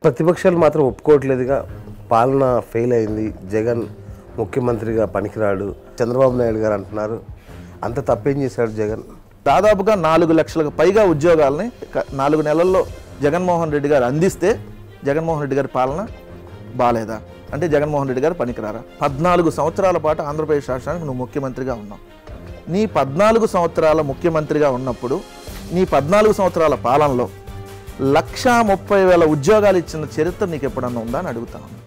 ప్రతిపక్షాలు మాత్రం ఒప్పుకోవట్లేదుగా పాలన ఫెయిల్ అయింది జగన్ ముఖ్యమంత్రిగా పనికిరాడు చంద్రబాబు నాయుడు గారు అంటున్నారు అంత తప్పేం చేశాడు జగన్ దాదాపుగా నాలుగు లక్షలకు పైగా ఉద్యోగాలని క- నాలుగు నెలల్లో జగన్మోహన్ రెడ్డి గారు అందిస్తే జగన్మోహన్ రెడ్డి గారి పాలన బాలేదా అంటే జగన్మోహన్ రెడ్డి గారు పనికిరారా పద్నాలుగు సంవత్సరాల పాటు ఆంధ్రప్రదేశ్ రాష్ట్రానికి నువ్వు ముఖ్యమంత్రిగా ఉన్నావు నీ పద్నాలుగు సంవత్సరాల ముఖ్యమంత్రిగా ఉన్నప్పుడు నీ పద్నాలుగు సంవత్సరాల పాలనలో లక్షా ముప్పై వేల ఉద్యోగాలు ఇచ్చిన చరిత్ర నీకు ఎప్పుడన్నా ఉందా అని అడుగుతా ఉన్నా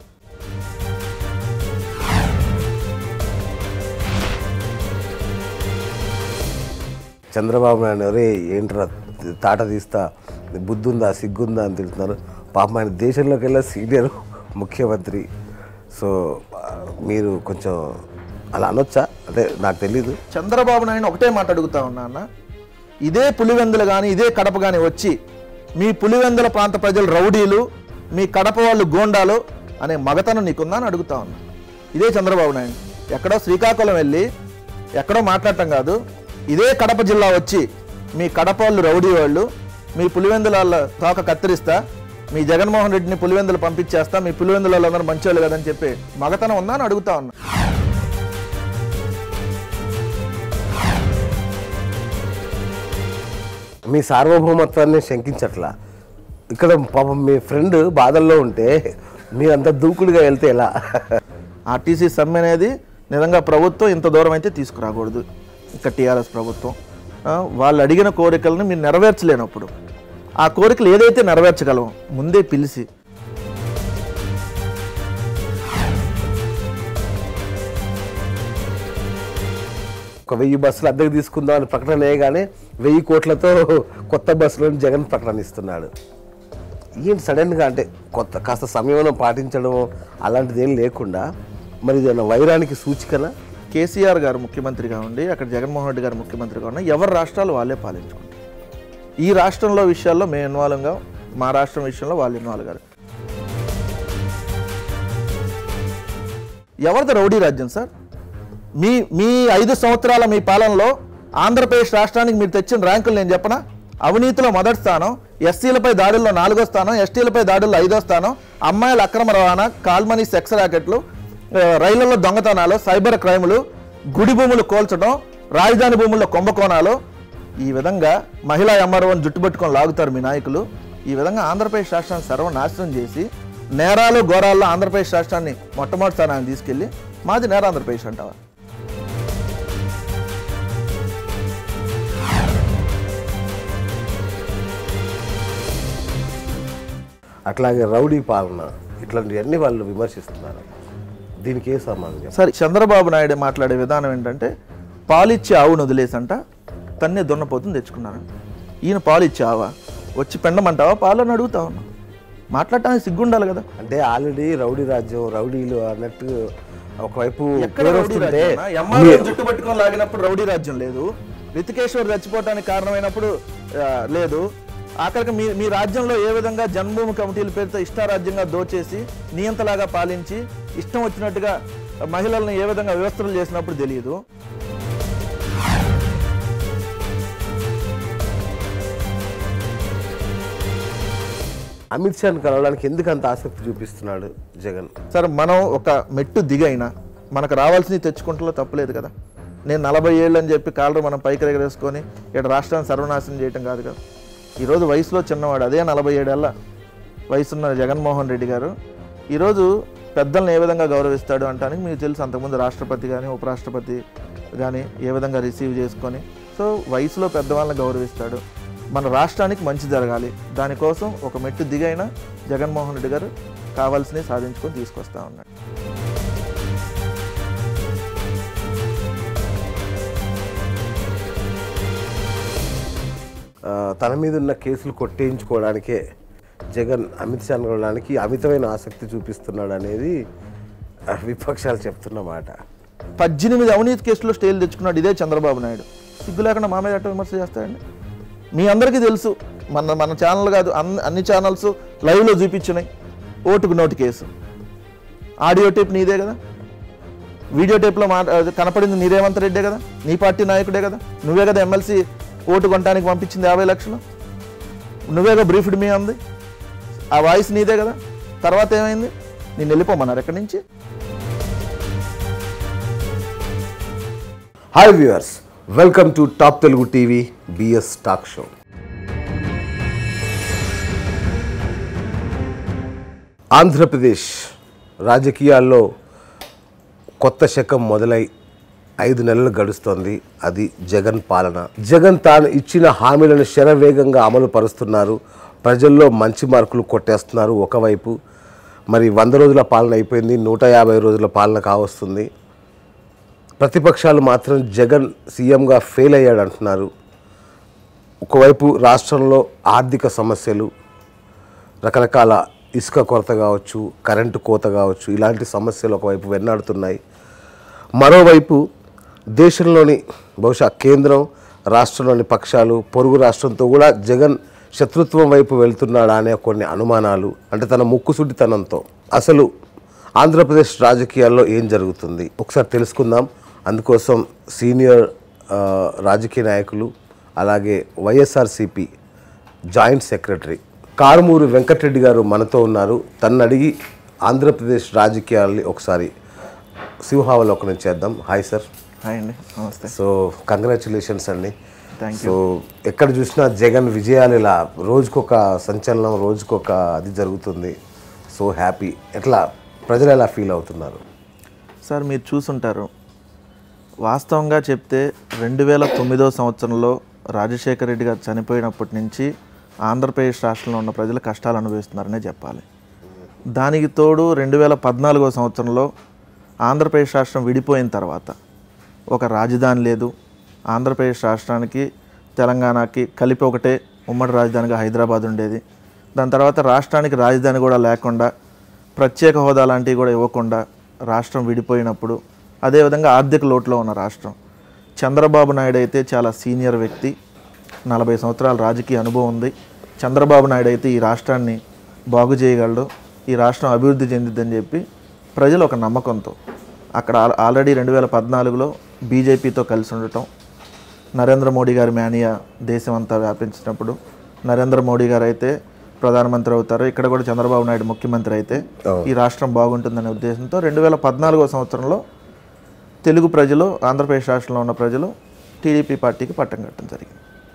చంద్రబాబు నాయుడు అరే ఏంట్రా తాట తీస్తా బుద్ధుందా సిగ్గుందా అని తిడుతున్నారు పాపం ఆయన దేశంలోకి వెళ్ళే సీనియర్ ముఖ్యమంత్రి సో ఆ, మీరు కొంచెం అలా అనొచ్చా అంటే నాకు తెలీదు చంద్రబాబు నాయుడు ఒకటే మాట అడుగుతా ఉన్నా అన్న ఇదే పులివెందులు కానీ ఇదే కడప కానీ వచ్చి మీ పులివెందుల ప్రాంత ప్రజలు రౌడీలు మీ కడప వాళ్ళు గోండాలు అనే మగతనం నీకుందా అని అడుగుతా ఉన్నా ఇదే చంద్రబాబు నాయుడు ఎక్కడో శ్రీకాకుళం వెళ్ళి ఎక్కడో మాట్లాడటం కాదు ఇదే కడప జిల్లా వచ్చి మీ కడప వాళ్ళు రౌడీ వాళ్ళు మీ పులివెందుల వాళ్ళ తోక కత్తిరిస్తా మీ జగన్మోహన్ రెడ్డిని పులివెందులు పంపించేస్తా మీ పులివెందుల వాళ్ళందరూ మంచోళ్ళు కదని చెప్పి మగతనం ఉందా అని అడుగుతా ఉన్నా మీ సార్వభౌమత్వాన్ని శంకించట్లా ఇక్కడ పాపం మీ ఫ్రెండ్ బాధల్లో ఉంటే మీరంతా దూకుడుగా వెళ్తే ఎలా ఆర్టీసీ సమ్మె అనేది నిజంగా ప్రభుత్వం ఇంత దూరం అయితే తీసుకురాకూడదు ఇక్కడ టీఆర్ఎస్ ప్రభుత్వం ఆ, వాళ్ళు అడిగిన కోరికలను మీరు నెరవేర్చలేనప్పుడు ఆ కోరికలు ఏదైతే నెరవేర్చగలమో ముందే పిలిచి ఒక వెయ్యి బస్సులు అద్దెకు తీసుకుందాం అని ప్రకటన వేయగానే వెయ్యి కోట్లతో కొత్త బస్సులను జగన్ ప్రకటనిస్తున్నాడు ఏంటి సడన్గా అంటే కొత్త కాస్త సమయంలో పాటించడం అలాంటిది ఏం లేకుండా మరి ఇది ఏమన్నా వైరానికి సూచికన కేసీఆర్ గారు ముఖ్యమంత్రిగా ఉండి అక్కడ జగన్మోహన్ రెడ్డి గారు ముఖ్యమంత్రిగా ఉన్న ఎవరి రాష్ట్రాలు వాళ్ళే పాలించుకుంటారు ఈ రాష్ట్రంలో విషయాల్లో మేము ఇన్వాల్వ్గా మా రాష్ట్రం విషయంలో వాళ్ళు ఇన్వాల్వ్ గారు ఎవరిది రౌడీ రాజ్యం సార్ మీ మీ ఐదు సంవత్సరాల మీ పాలనలో ఆంధ్రప్రదేశ్ రాష్ట్రానికి మీరు తెచ్చిన ర్యాంకులు నేను చెప్పనా అవినీతిలో మొదటి స్థానం ఎస్సీలపై దాడుల్లో నాలుగో స్థానం ఎస్టీలపై దాడుల్లో ఐదో స్థానం అమ్మాయిల అక్రమ రవాణా కాల్మనీ సెక్స్ ర్యాకెట్లు ఆ, రైళ్లలో దొంగతనాలు సైబర్ క్రైములు గుడి భూములు కోల్చడం రాజధాని భూముల్లో కుంభకోణాలు ఈ విధంగా మహిళా ఎంఆర్ఓని జుట్టుపట్టుకొని లాగుతారు మీ నాయకులు ఈ విధంగా ఆంధ్రప్రదేశ్ రాష్ట్రాన్ని సర్వనాశనం చేసి నేరాలు ఘోరాల్లో ఆంధ్రప్రదేశ్ రాష్ట్రాన్ని మొట్టమొదటి స్థానాన్ని తీసుకెళ్ళి మాది నేర ఆంధ్రప్రదేశ్ అంటావా అట్లాగే రౌడీ పాలన ఇట్లాంటివన్నీ వాళ్ళు విమర్శిస్తున్నారు దీనికి ఏ సమాధానం సరే చంద్రబాబు నాయుడు మాట్లాడే విధానం ఏంటంటే పాలిచ్చే ఆవును వదిలేసంట తన్నే దున్నపోతుంది తెచ్చుకున్నారంట ఈయన పాలిచ్చే ఆవా వచ్చి పెండమంటావా పాలు అని అడుగుతా ఉన్నా మాట్లాడటానికి సిగ్గుండాలి కదా అంటే ఆల్రెడీ రౌడీ రాజ్యం రౌడీలు అన్నట్టు ఒకవైపు ఎక్కడ పేరు రౌడీ వస్తుంటే రాజ్యం? ఎంఆర్ఓ జుట్టు పట్టుకొని లాగినప్పుడు రౌడీ రాజ్యం లేదు రితికేశ్వర్ చచ్చిపోవటానికి కారణమైనప్పుడు ఆ, లేదు ఆఖరికి మీ మీ రాజ్యంలో ఏ విధంగా జన్మభూమి కమిటీల పేరుతో ఇష్టారాజ్యంగా దోచేసి నియంతలాగా పాలించి ఇష్టం వచ్చినట్టుగా మహిళలను ఏ విధంగా వ్యవస్థలు చేసినప్పుడు తెలియదు అమిత్ షాని కలవడానికి ఎందుకు అంత ఆసక్తి చూపిస్తున్నాడు జగన్ సరే మనం ఒక మెట్టు దిగైనా మనకు రావాల్సింది తెచ్చుకుంటలో తప్పులేదు కదా నేను నలభై ఏళ్ళు అని చెప్పి కాలరు మనం పైకి ఎగరేసుకొని ఇక్కడ రాష్ట్రాన్ని సర్వనాశనం చేయటం కాదు కదా ఈరోజు వయసులో చిన్నవాడు అదే నలభై ఏడేళ్ళ వయసున్న జగన్మోహన్ రెడ్డి గారు ఈరోజు పెద్దల్ని ఏ విధంగా గౌరవిస్తాడు అంటానికి మీకు తెలుసు అంతకుముందు రాష్ట్రపతి కానీ ఉపరాష్ట్రపతి కానీ ఏ విధంగా రిసీవ్ చేసుకొని సో వయసులో పెద్దవాళ్ళని గౌరవిస్తాడు మన రాష్ట్రానికి మంచి జరగాలి దానికోసం ఒక మెట్టు దిగైనా జగన్మోహన్ రెడ్డి గారు కావాల్సినవి సాధించుకొని తీసుకొస్తా ఉన్నాడు ఆ, తన మీద ఉన్న కేసులు కొట్టేయించుకోవడానికే జగన్ అమిత్ షాని కలవడానికి అమితమైన ఆసక్తి చూపిస్తున్నాడు అనేది ఆ, విపక్షాలు చెప్తున్న మాట పద్దెనిమిది అవినీతి కేసులో స్టేలు తెచ్చుకున్నాడు ఇదే చంద్రబాబు నాయుడు సిగ్గు లేకుండా మా మీద ఎట్ట విమర్శ చేస్తాడండి మీ అందరికీ తెలుసు మన మన ఛానల్ కాదు అన్ని అన్ని ఛానల్స్ లైవ్లో చూపించినాయి ఓటుకు నోటు కేసు ఆడియో టేప్ నీదే కదా వీడియో టేప్లో మాట అది కనపడింది నీ రేవంత్ రెడ్డే కదా నీ పార్టీ నాయకుడే కదా నువ్వే కదా ఎమ్మెల్సీ ఓటు కొనడానికి పంపించింది యాభై లక్షలు నువ్వేగా బ్రీఫ్డ్ మీ అంది ఆ వాయిస్ నీదే కదా తర్వాత ఏమైంది నేను వెళ్ళిపోమన్నారు ఎక్కడి నుంచి hi viewers welcome to top Telugu TV BS talk show Andhra Pradesh రాజకీయాల్లో కొత్త శకం మొదలై ఐదు నెలలు గడుస్తోంది అది జగన్ పాలన జగన్ తాను ఇచ్చిన హామీలను శరవేగంగా అమలు పరుస్తున్నారు ప్రజల్లో మంచి మార్కులు కొట్టేస్తున్నారు ఒకవైపు మరి వంద రోజుల పాలన అయిపోయింది నూట యాభై రోజుల పాలన కావస్తుంది ప్రతిపక్షాలు మాత్రం జగన్ సీఎంగా ఫెయిల్ అయ్యాడు అంటున్నారు ఒకవైపు రాష్ట్రంలో ఆర్థిక సమస్యలు రకరకాల ఇసుక కొరత కావచ్చు కరెంటు కోత కావచ్చు ఇలాంటి సమస్యలు ఒకవైపు వెన్నాడుతున్నాయి మరోవైపు దేశంలోని బహుశా కేంద్రం రాష్ట్రంలోని పక్షాలు పొరుగు రాష్ట్రంతో కూడా జగన్ శత్రుత్వం వైపు వెళ్తున్నాడా అనే కొన్ని అనుమానాలు అంటే తన ముక్కుసుడితనంతో అసలు ఆంధ్రప్రదేశ్ రాజకీయాల్లో ఏం జరుగుతుంది ఒకసారి తెలుసుకుందాం అందుకోసం సీనియర్ ఆ, రాజకీయ నాయకులు అలాగే వైఎస్ఆర్సిపి జాయింట్ సెక్రటరీ కారుమూరు వెంకటరెడ్డి గారు మనతో ఉన్నారు తన్ను అడిగి ఆంధ్రప్రదేశ్ రాజకీయాల్ని ఒకసారి సింహావలోకనం చేద్దాం హాయ్ సార్ హాయ్ అండి నమస్తే సో కంగ్రాచులేషన్స్ అండి Thank సో ఎక్కడ చూసినా జగన్ విజయాలు ఇలా రోజుకొక సంచలనం రోజుకొక అది జరుగుతుంది సో హ్యాపీ ఎట్లా ప్రజలు ఎలా ఫీల్ అవుతున్నారు సార్ మీరు చూసుంటారు వాస్తవంగా చెప్తే రెండు వేల తొమ్మిదో సంవత్సరంలో రాజశేఖర రెడ్డి గారు చనిపోయినప్పటి నుంచి ఆంధ్రప్రదేశ్ రాష్ట్రంలో ఉన్న ప్రజలు కష్టాలు అనుభవిస్తున్నారనే చెప్పాలి దానికి తోడు రెండు వేల పద్నాలుగో సంవత్సరంలో ఆంధ్రప్రదేశ్ రాష్ట్రం విడిపోయిన తర్వాత ఒక రాజధాని లేదు ఆంధ్రప్రదేశ్ రాష్ట్రానికి తెలంగాణకి కలిపి ఒకటే ఉమ్మడి రాజధానిగా హైదరాబాద్ ఉండేది దాని తర్వాత రాష్ట్రానికి రాజధాని కూడా లేకుండా ప్రత్యేక హోదా లాంటివి కూడా ఇవ్వకుండా రాష్ట్రం విడిపోయినప్పుడు అదేవిధంగా ఆర్థిక లోటులో ఉన్న రాష్ట్రం చంద్రబాబు నాయుడు అయితే చాలా సీనియర్ వ్యక్తి నలభై సంవత్సరాల రాజకీయ అనుభవం ఉంది చంద్రబాబు నాయుడు అయితే ఈ రాష్ట్రాన్ని బాగు చేయగలడు ఈ రాష్ట్రం అభివృద్ధి చెందిద్దని చెప్పి ప్రజలు ఒక నమ్మకంతో అక్కడ ఆల్- ఆల్రెడీ రెండు వేల పద్నాలుగులో బీజేపీతో కలిసి ఉండటం నరేంద్ర మోడీ గారి మేనియా దేశం అంతా వ్యాపించినప్పుడు నరేంద్ర మోడీ గారు అయితే ప్రధానమంత్రి అవుతారు ఇక్కడ కూడా చంద్రబాబు నాయుడు ముఖ్యమంత్రి అయితే ఈ రాష్ట్రం బాగుంటుందనే ఉద్దేశంతో రెండు వేల పద్నాలుగో సంవత్సరంలో తెలుగు ప్రజలు ఆంధ్రప్రదేశ్ రాష్ట్రంలో ఉన్న ప్రజలు టీడీపీ పార్టీకి పట్టం కట్టడం జరిగింది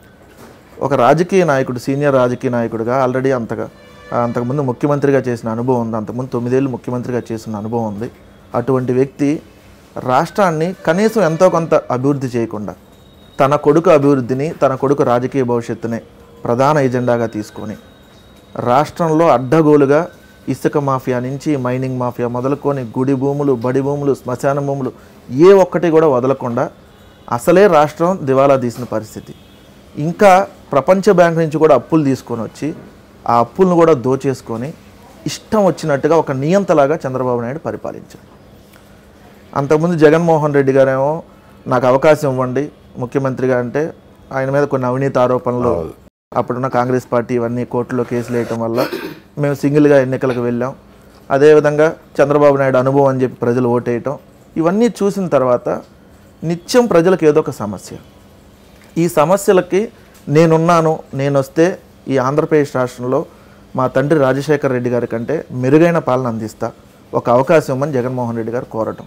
ఒక రాజకీయ నాయకుడు సీనియర్ రాజకీయ నాయకుడిగా ఆల్రెడీ అంతగా అంతకుముందు ముఖ్యమంత్రిగా చేసిన అనుభవం ఉంది అంతకుముందు తొమ్మిదేళ్ళు ముఖ్యమంత్రిగా చేసిన అనుభవం ఉంది అటువంటి వ్యక్తి రాష్ట్రాన్ని కనీసం ఎంతో కొంత అభివృద్ధి చేయకుండా తన కొడుకు అభివృద్ధిని తన కొడుకు రాజకీయ భవిష్యత్తుని ప్రధాన ఎజెండాగా తీసుకొని రాష్ట్రంలో అడ్డగోలుగా ఇసుక మాఫియా నుంచి మైనింగ్ మాఫియా మొదలుకొని గుడి భూములు బడి భూములు శ్మశాన భూములు ఏ ఒక్కటి కూడా వదలకుండా అసలే రాష్ట్రం దివాలా తీసిన పరిస్థితి ఇంకా ప్రపంచ బ్యాంక్ నుంచి కూడా అప్పులు తీసుకొని వచ్చి ఆ అప్పులను కూడా దోచేసుకొని ఇష్టం వచ్చినట్టుగా ఒక నియంతలాగా చంద్రబాబు నాయుడు పరిపాలించారు అంతకుముందు జగన్మోహన్ రెడ్డి గారేమో నాకు అవకాశం ఇవ్వండి ముఖ్యమంత్రిగా అంటే ఆయన మీద కొన్ని అవినీతి ఆరోపణలు అప్పుడున్న కాంగ్రెస్ పార్టీ ఇవన్నీ కోర్టులో కేసులు వేయటం వల్ల మేము సింగిల్గా ఎన్నికలకు వెళ్ళాం అదేవిధంగా చంద్రబాబు నాయుడు అనుభవం అని చెప్పి ప్రజలు ఓటేయటం ఇవన్నీ చూసిన తర్వాత నిత్యం ప్రజలకు ఏదో ఒక సమస్య ఈ సమస్యలకి నేనున్నాను నేను వస్తే ఈ ఆంధ్రప్రదేశ్ రాష్ట్రంలో మా తండ్రి రాజశేఖర్ రెడ్డి గారి కంటే మెరుగైన పాలన అందిస్తా ఒక అవకాశం ఇవ్వమని జగన్మోహన్ రెడ్డి గారు కోరటం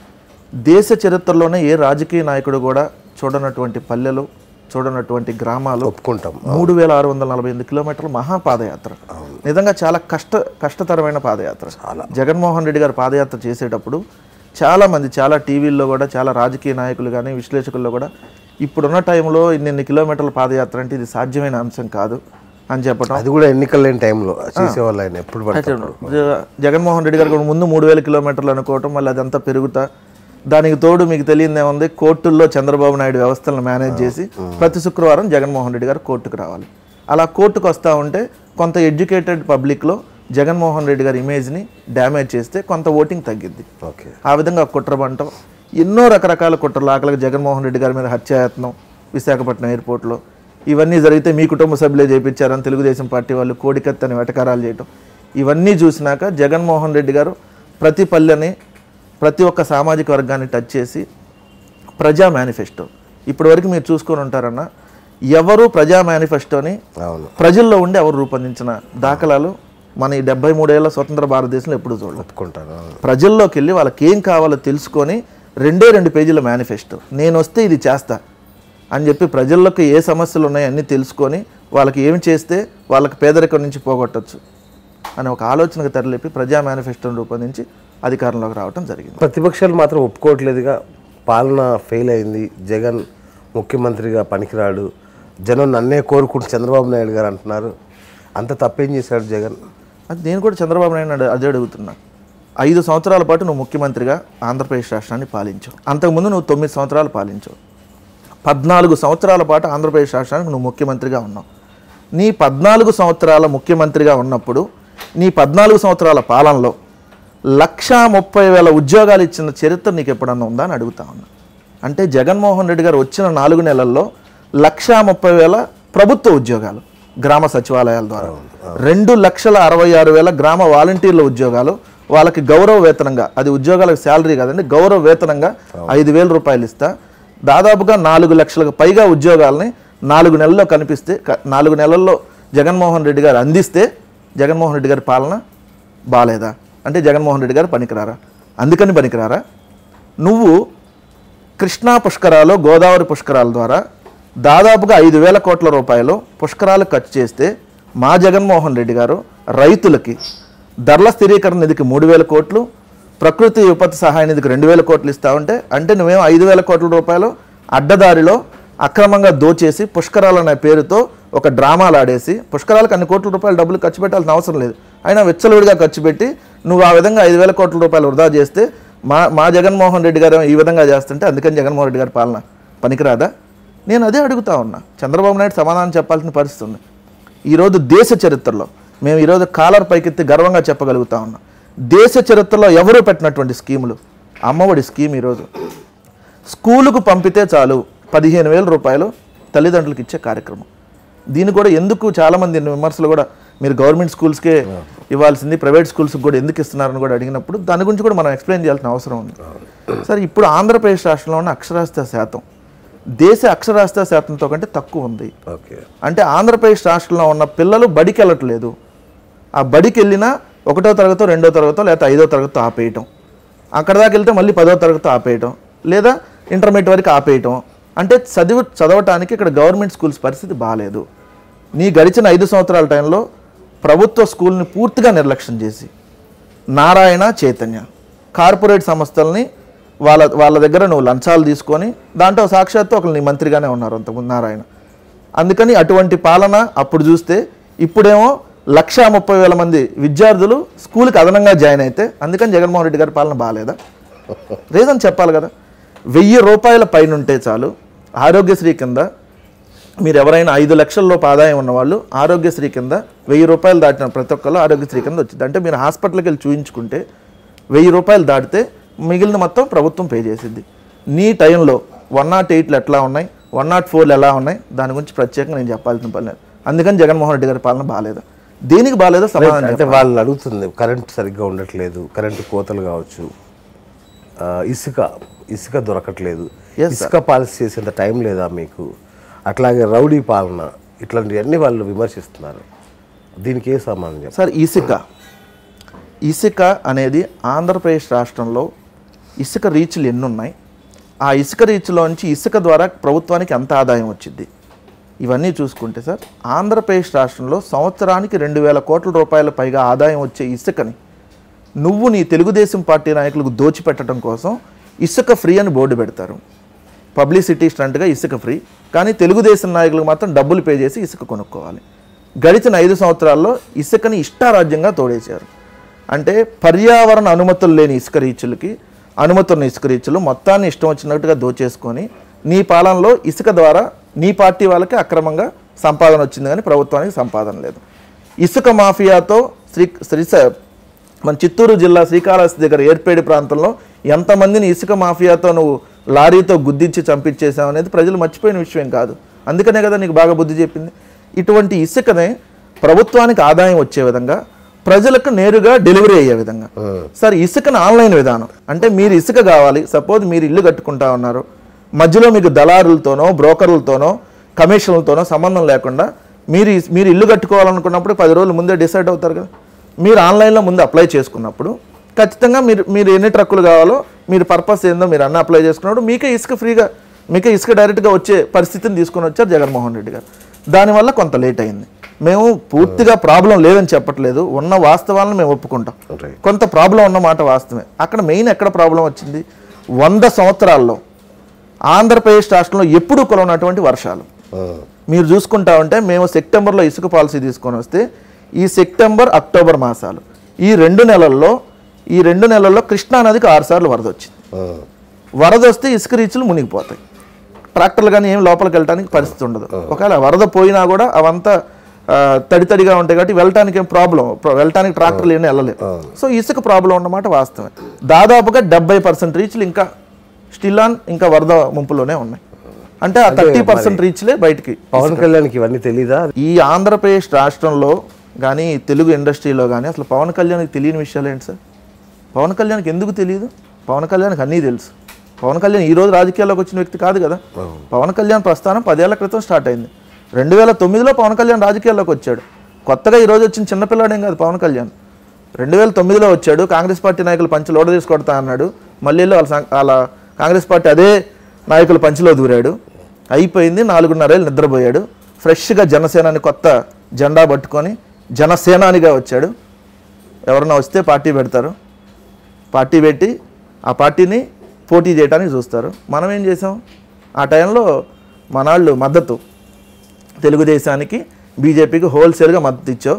దేశ చరిత్రలోనే ఏ రాజకీయ నాయకుడు కూడా చూడనటువంటి పల్లెలు చూడనటువంటి గ్రామాలు ఒప్పుకుంటాం మూడు వేల ఆరు వందల నలభై ఎనిమిది కిలోమీటర్ల మహాపాదయాత్ర నిజంగా చాలా కష్ట కష్టతరమైన పాదయాత్ర జగన్మోహన్ రెడ్డి గారు పాదయాత్ర చేసేటప్పుడు చాలా మంది చాలా టీవీల్లో కూడా చాలా రాజకీయ నాయకులు కానీ విశ్లేషకుల్లో కూడా ఇప్పుడున్న టైంలో ఇన్ని కిలోమీటర్ల పాదయాత్ర అంటే ఇది సాధ్యమైన అంశం కాదు అని చెప్పడం అది కూడా ఎన్నికలు లేని టైంలో చేసేవాళ్ళు ఆయన ఎప్పుడు పడితే అప్పుడు. జ- జగన్మోహన్ రెడ్డి గారు కూడా ముందు మూడు వేల కిలోమీటర్లు అనుకోవటం మళ్ళీ అదంతా పెరుగుతా దానికి తోడు మీకు తెలియదు ఏముంది కోర్టుల్లో చంద్రబాబు నాయుడు వ్యవస్థలను మేనేజ్ చేసి ప్రతి శుక్రవారం జగన్మోహన్ రెడ్డి గారు కోర్టుకు రావాలి అలా కోర్టుకు వస్తూ ఉంటే కొంత ఎడ్యుకేటెడ్ పబ్లిక్లో జగన్మోహన్ రెడ్డి గారి ఇమేజ్ని డ్యామేజ్ చేస్తే కొంత ఓటింగ్ తగ్గిద్ది ఓకే ఆ విధంగా కుట్ర బంటం ఎన్నో రకరకాల కుట్రలు ఆకలికి జగన్మోహన్ రెడ్డి గారి మీద హత్యాయత్నం విశాఖపట్నం ఎయిర్పోర్ట్లో ఇవన్నీ జరిగితే మీ కుటుంబ సభ్యులే చేయించారని తెలుగుదేశం పార్టీ వాళ్ళు కోడికత్తని వెటకారాలు చేయటం ఇవన్నీ చూసినాక జగన్మోహన్ రెడ్డి గారు ప్రతి పల్లెని ప్రతి ఒక్క సామాజిక వర్గాన్ని టచ్ చేసి ప్రజా మేనిఫెస్టో ఇప్పటి వరకు మీరు చూసుకొని ఉంటారన్న ఎవరు ప్రజా మేనిఫెస్టోని అవును ప్రజల్లో ఉండి ఎవరు రూపొందించిన దాఖలాలు మన ఈ డెబ్బై మూడేళ్ల స్వతంత్ర భారతదేశంలో ఎప్పుడు చూడలేదు ఒప్పుకుంటాను ప్రజల్లోకి వెళ్ళి వాళ్ళకి ఏం కావాలో తెలుసుకొని రెండే రెండు పేజీల మేనిఫెస్టో నేను వస్తే ఇది చేస్తా అని చెప్పి ప్రజల్లోకి ఏ సమస్యలు ఉన్నాయో అన్నీ తెలుసుకొని వాళ్ళకి ఏమి చేస్తే వాళ్ళకి పేదరికం నుంచి పోగొట్టచ్చు అని ఒక ఆలోచనకు తెరలేపి ప్రజా మేనిఫెస్టోని రూపొందించి అధికారంలోకి రావడం జరిగింది ప్రతిపక్షాలు మాత్రం ఒప్పుకోవట్లేదుగా పాలన ఫెయిల్ అయింది జగన్ ముఖ్యమంత్రిగా పనికిరాడు జనం నన్నే కోరుకుంటూ చంద్రబాబు నాయుడు గారు అంటున్నారు అంత తప్పేం చేశాడు జగన్ అది నేను కూడా చంద్రబాబు నాయుడు అదే- అదే అడుగుతున్నా ఐదు సంవత్సరాల పాటు నువ్వు ముఖ్యమంత్రిగా ఆంధ్రప్రదేశ్ రాష్ట్రాన్ని పాలించావు అంతకుముందు నువ్వు తొమ్మిది సంవత్సరాలు పాలించావు పద్నాలుగు సంవత్సరాల పాటు ఆంధ్రప్రదేశ్ రాష్ట్రానికి నువ్వు ముఖ్యమంత్రిగా ఉన్నావు నీ పద్నాలుగు సంవత్సరాల ముఖ్యమంత్రిగా ఉన్నప్పుడు నీ పద్నాలుగు సంవత్సరాల పాలనలో లక్షా ముప్పై వేల ఉద్యోగాలు ఇచ్చిన చరిత్ర నీకు ఎప్పుడన్నా ఉందా అని అడుగుతా ఉన్నా అంటే జగన్మోహన్ రెడ్డి గారు వచ్చిన నాలుగు నెలల్లో లక్షా ముప్పై వేల ప్రభుత్వ ఉద్యోగాలు గ్రామ సచివాలయాల ద్వారా రెండు లక్షల అరవై ఆరు వేల గ్రామ వాలంటీర్ల ఉద్యోగాలు వాళ్ళకి గౌరవ వేతనంగా అది ఉద్యోగాలకు శాలరీ కాదండి గౌరవ వేతనంగా ఐదు వేల రూపాయలు ఇస్తా దాదాపుగా నాలుగు లక్షలకు పైగా ఉద్యోగాలని నాలుగు నెలల్లో కనిపిస్తే క- నాలుగు నెలల్లో జగన్మోహన్ రెడ్డి గారు అందిస్తే జగన్మోహన్ రెడ్డి గారి పాలన బాగాలేదా అంటే జగన్మోహన్ రెడ్డి గారు పనికిరారా అందుకని పనికిరారా నువ్వు కృష్ణా పుష్కరాలు గోదావరి పుష్కరాల ద్వారా దాదాపుగా ఐదు వేల కోట్ల రూపాయలు పుష్కరాలు ఖర్చు చేస్తే మా జగన్మోహన్ రెడ్డి గారు రైతులకి ధరల స్థిరీకరణ నిధికి మూడు వేల కోట్లు ప్రకృతి విపత్తు సహాయ నిధికి రెండు వేల కోట్లు ఇస్తా ఉంటే అంటే నువ్వేం ఐదు వేల కోట్ల రూపాయలు అడ్డదారిలో అక్రమంగా దోచేసి పుష్కరాలు అనే పేరుతో ఒక డ్రామాలు ఆడేసి పుష్కరాలకు అన్ని కోట్ల రూపాయలు డబ్బులు ఖర్చు పెట్టాల్సిన అవసరం లేదు అయినా విచ్చలవిడిగా ఖర్చు పెట్టి నువ్వు ఆ విధంగా ఐదు వేల కోట్ల రూపాయలు వృధా చేస్తే మా మా జగన్మోహన్ రెడ్డి గారు ఈ విధంగా చేస్తుంటే అందుకని జగన్మోహన్ రెడ్డి గారి పాలన పనికిరాదా నేను అదే అడుగుతా ఉన్నా చంద్రబాబు నాయుడు సమాధానం చెప్పాల్సిన పరిస్థితి ఉంది ఈరోజు దేశ చరిత్రలో మేము ఈరోజు కాలర్ పైకెత్తి గర్వంగా చెప్పగలుగుతా ఉన్నాం దేశ చరిత్రలో ఎవరూ పెట్టినటువంటి స్కీములు అమ్మఒడి స్కీమ్ ఈరోజు స్కూలుకు పంపితే చాలు పదిహేను వేల రూపాయలు తల్లిదండ్రులకు ఇచ్చే కార్యక్రమం దీన్ని కూడా ఎందుకు చాలామంది విమర్శలు కూడా మీరు గవర్నమెంట్ స్కూల్స్కే ఇవ్వాల్సింది ప్రైవేట్ స్కూల్స్కి కూడా ఎందుకు ఇస్తున్నారని కూడా అడిగినప్పుడు దాని గురించి కూడా మనం ఎక్స్ప్లెయిన్ చేయాల్సిన అవసరం ఉంది సరే ఇప్పుడు ఆంధ్రప్రదేశ్ రాష్ట్రంలో ఉన్న అక్షరాస్యత శాతం దేశ అక్షరాస్యత శాతంతో కంటే తక్కువ ఉంది ఓకే అంటే ఆంధ్రప్రదేశ్ రాష్ట్రంలో ఉన్న పిల్లలు బడికి వెళ్ళట్లేదు ఆ బడికి వెళ్ళినా ఒకటో తరగతో రెండో తరగతో లేకపోతే ఐదో తరగతితో ఆపేయటం అక్కడ దాకా వెళ్తే మళ్ళీ పదో తరగతితో ఆపేయటం లేదా ఇంటర్మీడియట్ వరకు ఆపేయటం అంటే చదివి చదవటానికి ఇక్కడ గవర్నమెంట్ స్కూల్స్ పరిస్థితి బాగాలేదు నీ గడిచిన ఐదు సంవత్సరాల టైంలో ప్రభుత్వ స్కూల్ని పూర్తిగా నిర్లక్ష్యం చేసి నారాయణ చైతన్య కార్పొరేట్ సంస్థల్ని వాళ్ళ వాళ్ళ దగ్గర నువ్వు లంచాలు తీసుకొని దాంట్లో సాక్షాత్తు ఒకరు నీ మంత్రిగానే ఉన్నారు అంతకుముందు నారాయణ అందుకని అటువంటి పాలన అప్పుడు చూస్తే ఇప్పుడేమో లక్షా ముప్పై వేల మంది విద్యార్థులు స్కూల్కి అదనంగా జాయిన్ అయితే అందుకని జగన్మోహన్ రెడ్డి గారి పాలన బాగాలేదా రీజన్ చెప్పాలి కదా వెయ్యి రూపాయల పైన ఉంటే చాలు ఆరోగ్యశ్రీ కింద మీరు ఎవరైనా ఐదు లక్షల లోపు ఆదాయం ఉన్నవాళ్ళు ఆరోగ్యశ్రీ కింద వెయ్యి రూపాయలు దాటిన ప్రతి ఒక్కళ్ళు ఆరోగ్యశ్రీ కింద వచ్చింది అంటే మీరు హాస్పిటల్కి వెళ్ళి చూయించుకుంటే వెయ్యి రూపాయలు దాటితే మిగిలిన మొత్తం ప్రభుత్వం పే చేసింది నీ టైంలో వన్ నాట్ ఎయిట్లు ఎట్లా ఉన్నాయి వన్ నాట్ ఫోర్లు ఎలా ఉన్నాయి దాని గురించి ప్రత్యేకంగా నేను చెప్పాల్సిన పని లేదు అందుకని జగన్మోహన్ రెడ్డి గారి పాలన బాగాలేదు దేనికి బాగాలేదో సమాధానం అంటే వాళ్ళు అడుగుతుంది కరెంట్ సరిగ్గా ఉండట్లేదు కరెంటు కోతలు కావచ్చు ఆ, ఇసుక ఇసుక దొరకట్లేదు Yes, ఇసుక పాలసీ చేసేంత టైం లేదా మీకు అట్లాగే రౌడీ పాలన ఇట్లాంటివన్నీ వాళ్ళు విమర్శిస్తున్నారు దీనికి ఏ సమాధానం చెప్పాలి సార్ ఇసుక ఇసుక అనేది ఆంధ్రప్రదేశ్ రాష్ట్రంలో ఇసుక రీచ్లు ఎన్ని ఉన్నాయి ఆ ఇసుక రీచ్లోంచి ఇసుక ద్వారా ప్రభుత్వానికి ఎంత ఆదాయం వచ్చింది ఇవన్నీ చూసుకుంటే సార్ ఆంధ్రప్రదేశ్ రాష్ట్రంలో సంవత్సరానికి రెండు వేల కోట్ల రూపాయల పైగా ఆదాయం వచ్చే ఇసుకని నువ్వు నీ తెలుగుదేశం పార్టీ నాయకులకు దోచిపెట్టడం కోసం ఇసుక ఫ్రీ అని బోర్డు పెడతారు పబ్లిసిటీ స్టంట్గా ఇసుక ఫ్రీ కానీ తెలుగుదేశం నాయకులకు మాత్రం డబ్బులు పే చేసి ఇసుక కొనుక్కోవాలి గడిచిన ఐదు సంవత్సరాల్లో ఇసుకని ఇష్టారాజ్యంగా తోడేశారు అంటే పర్యావరణ అనుమతులు లేని ఇసుక రీచులకి అనుమతున్న ఇసుక రీచులు మొత్తాన్ని ఇష్టం వచ్చినట్టుగా దోచేసుకొని నీ పాలనలో ఇసుక ద్వారా నీ పార్టీ వాళ్ళకి అక్రమంగా సంపాదన వచ్చింది కానీ ప్రభుత్వానికి సంపాదన లేదు ఇసుక మాఫియాతో శ్రీ శ్రీ మన చిత్తూరు జిల్లా శ్రీకాళహస్తి దగ్గర ఏర్పేడి ప్రాంతంలో ఎంతమందిని ఇసుక మాఫియాతో నువ్వు లారీతో గుద్దించి చంపించేసావు అనేది ప్రజలు మర్చిపోయిన విషయం కాదు అందుకనే కదా నీకు బాగా బుద్ధి చెప్పింది ఇటువంటి ఇసుకనే ప్రభుత్వానికి ఆదాయం వచ్చే విధంగా ప్రజలకు నేరుగా డెలివరీ అయ్యే విధంగా సార్ ఇసుకను ఆన్లైన్ విధానం అంటే మీరు ఇసుక కావాలి సపోజ్ మీరు ఇల్లు కట్టుకుంటా ఉన్నారు మధ్యలో మీకు దళారులతోనో బ్రోకర్లతోనో కమిషన్లతోనో సంబంధం లేకుండా మీరు ఇస్- మీరు ఇల్లు కట్టుకోవాలనుకున్నప్పుడు పది రోజుల ముందే డిసైడ్ అవుతారు కదా మీరు ఆన్లైన్లో ముందు అప్లై చేసుకున్నప్పుడు ఖచ్చితంగా మీరు మీరు ఎన్ని ట్రక్కులు కావాలో మీరు పర్పస్ ఏందో మీరు అన్న అప్లై చేసుకున్నప్పుడు మీకే ఇసుక ఫ్రీగా మీకే ఇసుక డైరెక్ట్గా వచ్చే పరిస్థితిని తీసుకొని వచ్చారు జగన్మోహన్ రెడ్డి గారు దానివల్ల కొంత లేట్ అయింది మేము పూర్తిగా ప్రాబ్లం లేదని చెప్పట్లేదు ఉన్న వాస్తవాలను మేము ఒప్పుకుంటాం Right. కొంత ప్రాబ్లం ఉన్నమాట వాస్తవమే అక్కడ మెయిన్ ఎక్కడ ప్రాబ్లం వచ్చింది వంద సంవత్సరాల్లో ఆంధ్రప్రదేశ్ రాష్ట్రంలో ఎప్పుడూ కొలవనటువంటి వర్షాలు మీరు చూసుకుంటా ఉంటే మేము సెప్టెంబర్లో ఇసుక పాలసీ తీసుకొని వస్తే ఈ సెప్టెంబర్ అక్టోబర్ మాసాలు ఈ రెండు నెలల్లో ఈ రెండు నెలల్లో కృష్ణా నదికి ఆరు సార్లు వరద వచ్చింది వరద వస్తే ఇసుక రీచ్లు మునిగిపోతాయి ట్రాక్టర్లు కానీ ఏం లోపలికి వెళ్ళడానికి పరిస్థితి ఉండదు ఒకవేళ వరద పోయినా కూడా అవంతా ఆ, తడి తడిగా ఉంటాయి కాబట్టి వెళ్ళటానికి ఏం ప్రాబ్లం వెళ్ళటానికి ట్రాక్టర్లు ఏమీ వెళ్ళలేవు సో ఇసుక ప్రాబ్లం ఉన్నమాట వాస్తవమే దాదాపుగా డెబ్బై పర్సెంట్ రీచ్లు ఇంకా స్టిల్ ఆన్ ఇంకా వరద ముంపులోనే ఉన్నాయి అంటే ఆ థర్టీ పర్సెంట్ రీచ్లే బయటికి పవన్ కళ్యాణ్కి ఇవన్నీ తెలీదా ఈ ఆంధ్రప్రదేశ్ రాష్ట్రంలో కానీ తెలుగు ఇండస్ట్రీలో కానీ అసలు పవన్ కళ్యాణ్కి తెలియని విషయాలు ఏంటి సార్ పవన్ కళ్యాణ్కి ఎందుకు తెలియదు పవన్ కళ్యాణ్కి అన్నీ తెలుసు పవన్ కళ్యాణ్ ఈ రోజు రాజకీయాల్లోకి వచ్చిన వ్యక్తి కాదు కదా పవన్ కళ్యాణ్ ప్రస్థానం పదేళ్ల క్రితం స్టార్ట్ అయింది రెండు వేల తొమ్మిదిలో పవన్ కళ్యాణ్ రాజకీయాల్లోకి వచ్చాడు కొత్తగా ఈ రోజు వచ్చిన చిన్నపిల్లాడేం కాదు పవన్ కళ్యాణ్ రెండు వేల తొమ్మిదిలో వచ్చాడు కాంగ్రెస్ పార్టీ నాయకులు పంచి లోడ తీసుకొడతా అన్నాడు మళ్ళీ వెళ్ళి వాళ్ళ సం- వాళ్ళ కాంగ్రెస్ పార్టీ అదే నాయకులు పంచిలో దూరాడు అయిపోయింది నాలుగున్నరేళ్ళు నిద్రపోయాడు ఫ్రెష్గా జనసేనాని కొత్త జెండా పట్టుకొని జనసేనానిగా వచ్చాడు ఎవరన్నా వస్తే పార్టీ పెడతారు పార్టీ పెట్టి ఆ పార్టీని పోటీ చేయడానికి చూస్తారు మనం ఏం చేసాం ఆ టైంలో మనాళ్ళు మద్దతు తెలుగుదేశానికి బీజేపీకి హోల్సేల్గా మద్దతు ఇచ్చావు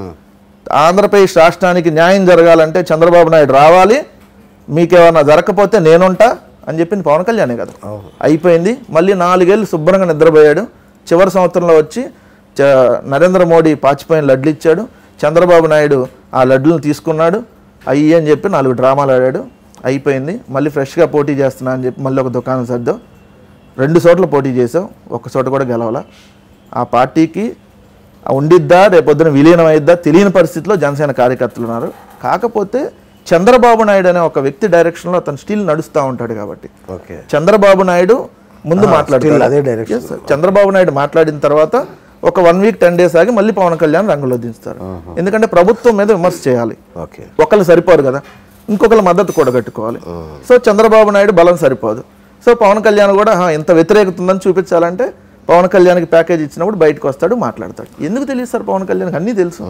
ఆంధ్రప్రదేశ్ రాష్ట్రానికి న్యాయం జరగాలంటే చంద్రబాబు నాయుడు రావాలి మీకేమన్నా జరగకపోతే నేనుంటా అని చెప్పింది పవన్ కళ్యాణే కదా అయిపోయింది మళ్ళీ నాలుగేళ్ళు శుభ్రంగా నిద్రపోయాడు చివరి సంవత్సరంలో వచ్చి చ- నరేంద్ర మోడీ పాచిపోయిన లడ్లు ఇచ్చాడు చంద్రబాబు నాయుడు ఆ లడ్లను తీసుకున్నాడు అయ్యి అని చెప్పి నాలుగు డ్రామాలు ఆడాడు అయిపోయింది మళ్ళీ ఫ్రెష్గా పోటీ చేస్తున్నా అని చెప్పి మళ్ళీ ఒక దుకాణం సర్దావు రెండు చోట్ల పోటీ చేసావు ఒక్క చోట కూడా గెలవాలా ఆ పార్టీకి ఉండిద్దా రేపొద్దున విలీనం అయిద్దా తెలియని పరిస్థితిలో జనసేన కార్యకర్తలు ఉన్నారు కాకపోతే చంద్రబాబు నాయుడు అనే ఒక వ్యక్తి డైరెక్షన్లో అతను స్టిల్ నడుస్తూ ఉంటాడు కాబట్టి ఓకే చంద్రబాబు నాయుడు ముందు still మాట్లాడుతాడు అదే direction. Yes, sir. Chandrababu Naidu మాట్లాడిన తర్వాత ఒక వన్ వీక్ టెన్ డేస్ ఆగి మళ్ళీ పవన్ కళ్యాణ్ రంగంలో దించుతారు ఎందుకంటే ప్రభుత్వం మీద విమర్శ చేయాలి ఓకే ఒకళ్ళు సరిపోరు కదా ఇంకొకళ్ళ మద్దతు కూడగట్టుకోవాలి సో చంద్రబాబు నాయుడు బలం సరిపోదు సో పవన్ కళ్యాణ్ కూడా "హా, ఇంత వ్యతిరేకత ఉందని చూపించాలంటే పవన్ కళ్యాణ్కి ప్యాకేజ్ ఇచ్చినప్పుడు బయటకు వస్తాడు మాట్లాడతాడు ఎందుకు తెలియదు సార్ పవన్ కళ్యాణ్కి అన్నీ తెలుసు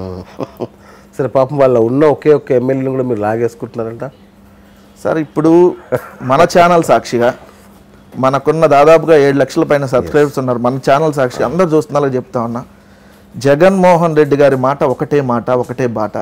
సరే పాపం వాళ్ళ ఉన్న ఒకే ఒక్క ఎమ్మెల్యేని కూడా మీరు లాగేసుకుంటున్నారంట సార్ ఇప్పుడు మన ఛానల్ సాక్షిగా మనకున్న దాదాపుగా ఏడు లక్షల పైన సబ్స్క్రైబర్స్ ఉన్నారు మన ఛానల్ సాక్షి అందరు చూస్తున్నారు చెప్తా ఉన్నా జగన్మోహన్ రెడ్డి గారి మాట ఒకటే మాట ఒకటే బాట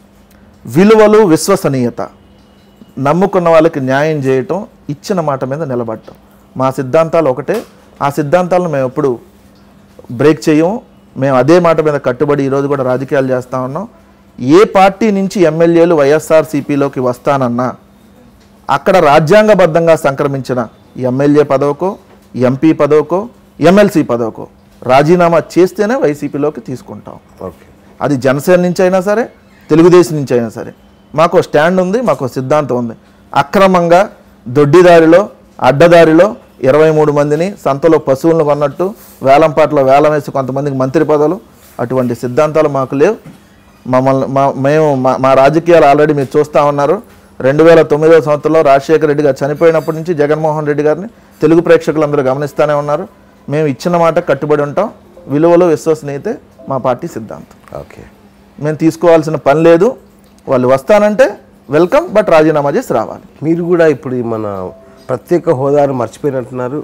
విలువలు విశ్వసనీయత నమ్ముకున్న వాళ్ళకి న్యాయం చేయటం ఇచ్చిన మాట మీద నిలబడటం మా సిద్ధాంతాలు ఒకటే ఆ సిద్ధాంతాలను మేము ఎప్పుడు బ్రేక్ చేయము మేము అదే మాట మీద కట్టుబడి ఈరోజు కూడా రాజకీయాలు చేస్తా ఉన్నాం ఏ పార్టీ నుంచి ఎమ్మెల్యేలు వైఎస్ఆర్సీపీలోకి వస్తానన్నా అక్కడ రాజ్యాంగబద్ధంగా సంక్రమించిన ఎమ్మెల్యే పదవికో ఎంపీ పదవికో ఎమ్మెల్సీ పదవికో రాజీనామా చేస్తేనే వైసీపీలోకి తీసుకుంటాం ఓకే అది జనసేన నుంచి అయినా సరే తెలుగుదేశం నుంచి అయినా సరే మాకు స్టాండ్ ఉంది మాకు సిద్ధాంతం ఉంది అక్రమంగా దొడ్డిదారిలో అడ్డదారిలో ఇరవై మూడు మందిని సంతలో పశువులను కొన్నట్టు వేలంపాట్లో వేలం వేసి కొంతమందికి మంత్రి పదవులు అటువంటి సిద్ధాంతాలు మాకు లేవు మమ్మల్ని మా మేము మా మా రాజకీయాలు ఆల్రెడీ మీరు చూస్తూ ఉన్నారు రెండు వేల తొమ్మిదవ సంవత్సరంలో రాజశేఖర రెడ్డి గారు చనిపోయినప్పటి నుంచి జగన్మోహన్ రెడ్డి గారిని తెలుగు ప్రేక్షకులందరూ గమనిస్తూనే ఉన్నారు మేము ఇచ్చిన మాట కట్టుబడి ఉంటాం విలువలు విశ్వసనీయతే మా పార్టీ సిద్ధాంతం ఓకే మేము తీసుకోవాల్సిన పని లేదు వాళ్ళు వస్తానంటే వెల్కమ్ బట్ రాజీనామా చేసి రావాలి మీరు కూడా ఇప్పుడు ఈ మన ప్రత్యేక హోదాను మర్చిపోయినట్టున్నారు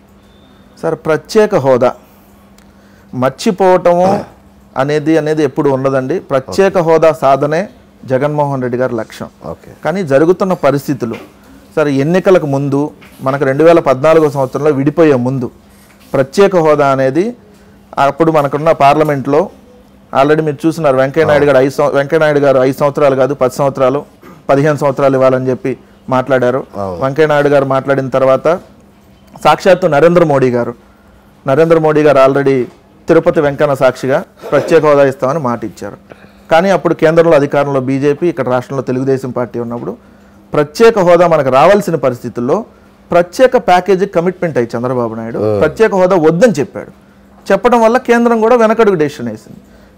సార్ ప్రత్యేక హోదా మర్చిపోవటము అనేది అనేది ఎప్పుడు ఉండదండి ప్రత్యేక హోదా సాధనే జగన్మోహన్ రెడ్డి గారి లక్ష్యం ఓకే కానీ జరుగుతున్న పరిస్థితులు సరే ఎన్నికలకు ముందు మనకు రెండు వేల పద్నాలుగో సంవత్సరంలో విడిపోయే ముందు ప్రత్యేక హోదా అనేది అప్పుడు మనకున్న పార్లమెంట్లో ఆల్రెడీ మీరు చూస్తున్నారు వెంకయ్యనాయుడు గారు ఐదు సంవ- వెంకయ్యనాయుడు గారు ఐదు సంవత్సరాలు కాదు పది సంవత్సరాలు పదిహేను సంవత్సరాలు ఇవ్వాలని చెప్పి మాట్లాడారు వెంకయ్యనాయుడు గారు మాట్లాడిన తర్వాత సాక్షాత్తు నరేంద్ర మోడీ గారు నరేంద్ర మోడీ గారు ఆల్రెడీ తిరుపతి వెంకన్న సాక్షిగా ప్రత్యేక హోదా ఇస్తామని మాట ఇచ్చారు కానీ అప్పుడు కేంద్రంలో అధికారంలో బీజేపీ ఇక్కడ రాష్ట్రంలో తెలుగుదేశం పార్టీ ఉన్నప్పుడు ప్రత్యేక హోదా మనకు రావాల్సిన పరిస్థితుల్లో ప్రత్యేక ప్యాకేజీ కమిట్మెంట్ అయ్యి చంద్రబాబు నాయుడు ప్రత్యేక హోదా వద్దని చెప్పాడు చెప్పడం వల్ల కేంద్రం కూడా వెనకడుగు డెసిషన్ వేసింది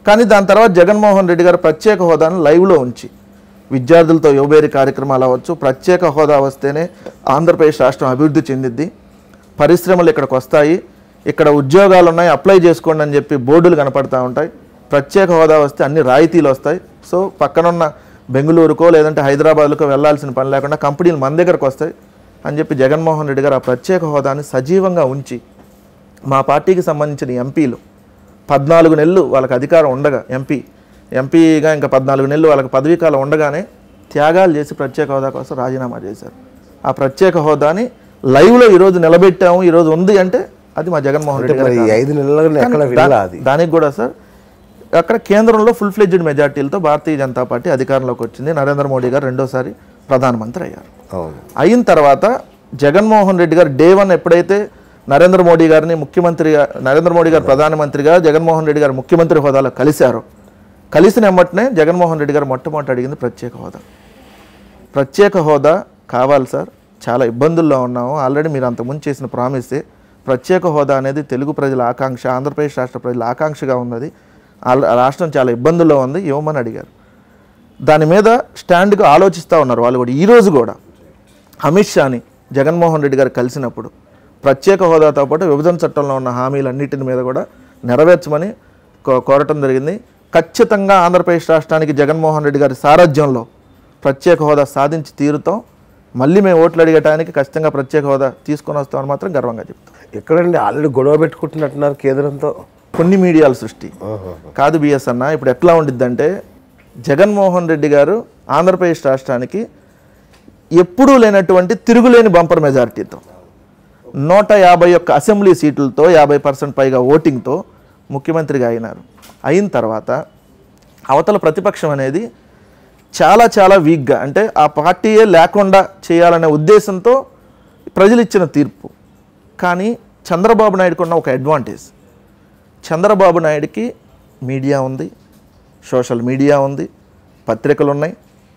కానీ దాని తర్వాత జగన్మోహన్ రెడ్డి గారు ప్రత్యేక హోదాను లైవ్లో ఉంచి విద్యార్థులతో యువబేరి కార్యక్రమాలు అవ్వచ్చు ప్రత్యేక హోదా వస్తేనే ఆంధ్రప్రదేశ్ రాష్ట్రం అభివృద్ధి చెందిద్ది పరిశ్రమలు ఇక్కడికి వస్తాయి ఇక్కడ ఉద్యోగాలు ఉన్నాయి అప్లై చేసుకోండి అని చెప్పి బోర్డులు కనపడతా ఉంటాయి ప్రత్యేక హోదా వస్తే అన్ని రాయితీలు వస్తాయి సో పక్కనున్న బెంగళూరుకో లేదంటే హైదరాబాద్కో వెళ్ళాల్సిన పని లేకుండా కంపెనీలు మన దగ్గరకు వస్తాయి అని చెప్పి జగన్మోహన్ రెడ్డి గారు ఆ ప్రత్యేక హోదాని సజీవంగా ఉంచి మా పార్టీకి సంబంధించిన ఎంపీలు పద్నాలుగు నెలలు వాళ్ళకి అధికారం ఉండగా ఎంపీ ఎంపీగా ఇంకా పద్నాలుగు నెలలు వాళ్ళకి పదవీకాలం ఉండగానే త్యాగాలు చేసి ప్రత్యేక హోదా కోసం రాజీనామా చేశారు ఆ ప్రత్యేక హోదాని లైవ్లో ఈరోజు నిలబెట్టాము ఈరోజు ఉంది అంటే అది మా జగన్మోహన్ రెడ్డి మరి గారి ఈ ఐదు నెలలుగా ఎక్కడ వినలా అది దానికి కూడా సార్ అక్కడ కేంద్రంలో ఫుల్ ఫ్లెడ్జ్డ్ మెజార్టీలతో భారతీయ జనతా పార్టీ అధికారంలోకి వచ్చింది నరేంద్ర మోడీ గారు రెండోసారి ప్రధానమంత్రి అయ్యారు అవును అయిన తర్వాత జగన్మోహన్ రెడ్డి గారు డే వన్ ఎప్పుడైతే నరేంద్ర మోడీ గారిని ముఖ్యమంత్రిగా నరేంద్ర మోడీ గారు ప్రధానమంత్రిగా జగన్మోహన్ రెడ్డి గారు ముఖ్యమంత్రి హోదాలో కలిశారు కలిసిన వెంటనే జగన్మోహన్ రెడ్డి గారు మొట్టమొదటి అడిగింది ప్రత్యేక హోదా ప్రత్యేక హోదా కావాలి సార్ చాలా ఇబ్బందుల్లో ఉన్నాము ఆల్రెడీ మీరు అంతకుముందు చేసిన ప్రామిసే ప్రత్యేక హోదా అనేది తెలుగు ప్రజల ఆకాంక్ష ఆంధ్రప్రదేశ్ రాష్ట్ర ప్రజల ఆకాంక్షగా ఉన్నది ఆల్- రాష్ట్రం చాలా ఇబ్బందుల్లో ఉంది ఇవ్వమని అడిగారు దాని మీద స్టాండ్గా ఆలోచిస్తూ ఉన్నారు వాళ్ళు కూడా ఈరోజు కూడా అమిత్ షాని జగన్మోహన్ రెడ్డి గారు కలిసినప్పుడు ప్రత్యేక హోదాతో పాటు విభజన చట్టంలో ఉన్న హామీలన్నిటిని మీద కూడా నెరవేర్చమని కో- కోరటం జరిగింది ఖచ్చితంగా ఆంధ్రప్రదేశ్ రాష్ట్రానికి జగన్మోహన్ రెడ్డి గారి సారథ్యంలో ప్రత్యేక హోదా సాధించి తీరుతాం మళ్ళీ మేము ఓట్లు అడిగటానికి ఖచ్చితంగా ప్రత్యేక హోదా తీసుకొని వస్తామని మాత్రం గర్వంగా చెప్తాం ఎక్కడండి ఆల్రెడీ గొడవ పెట్టుకుంటున్నట్టున్నారు కేంద్రంతో కొన్ని మీడియాల సృష్టి కాదు బిఎస్ అన్న ఇప్పుడు ఎట్లా ఉండిద్దంటే జగన్మోహన్ రెడ్డి గారు ఆంధ్రప్రదేశ్ రాష్ట్రానికి ఎప్పుడూ లేనటువంటి తిరుగులేని బంపర్ మెజారిటీతో నూట యాభై ఒక్క అసెంబ్లీ సీట్లతో యాభై పర్సెంట్ పైగా ఓటింగ్తో ముఖ్యమంత్రిగా అయినారు అయిన తర్వాత అవతల ప్రతిపక్షం అనేది చాలా చాలా వీక్గా అంటే ఆ పార్టీయే లేకుండా చేయాలనే ఉద్దేశంతో ప్రజలు ఇచ్చిన తీర్పు కానీ చంద్రబాబు నాయుడుకు ఉన్న ఒక అడ్వాంటేజ్ చంద్రబాబు నాయుడికి మీడియా ఉంది సోషల్ మీడియా ఉంది పత్రికలు ఉన్నాయి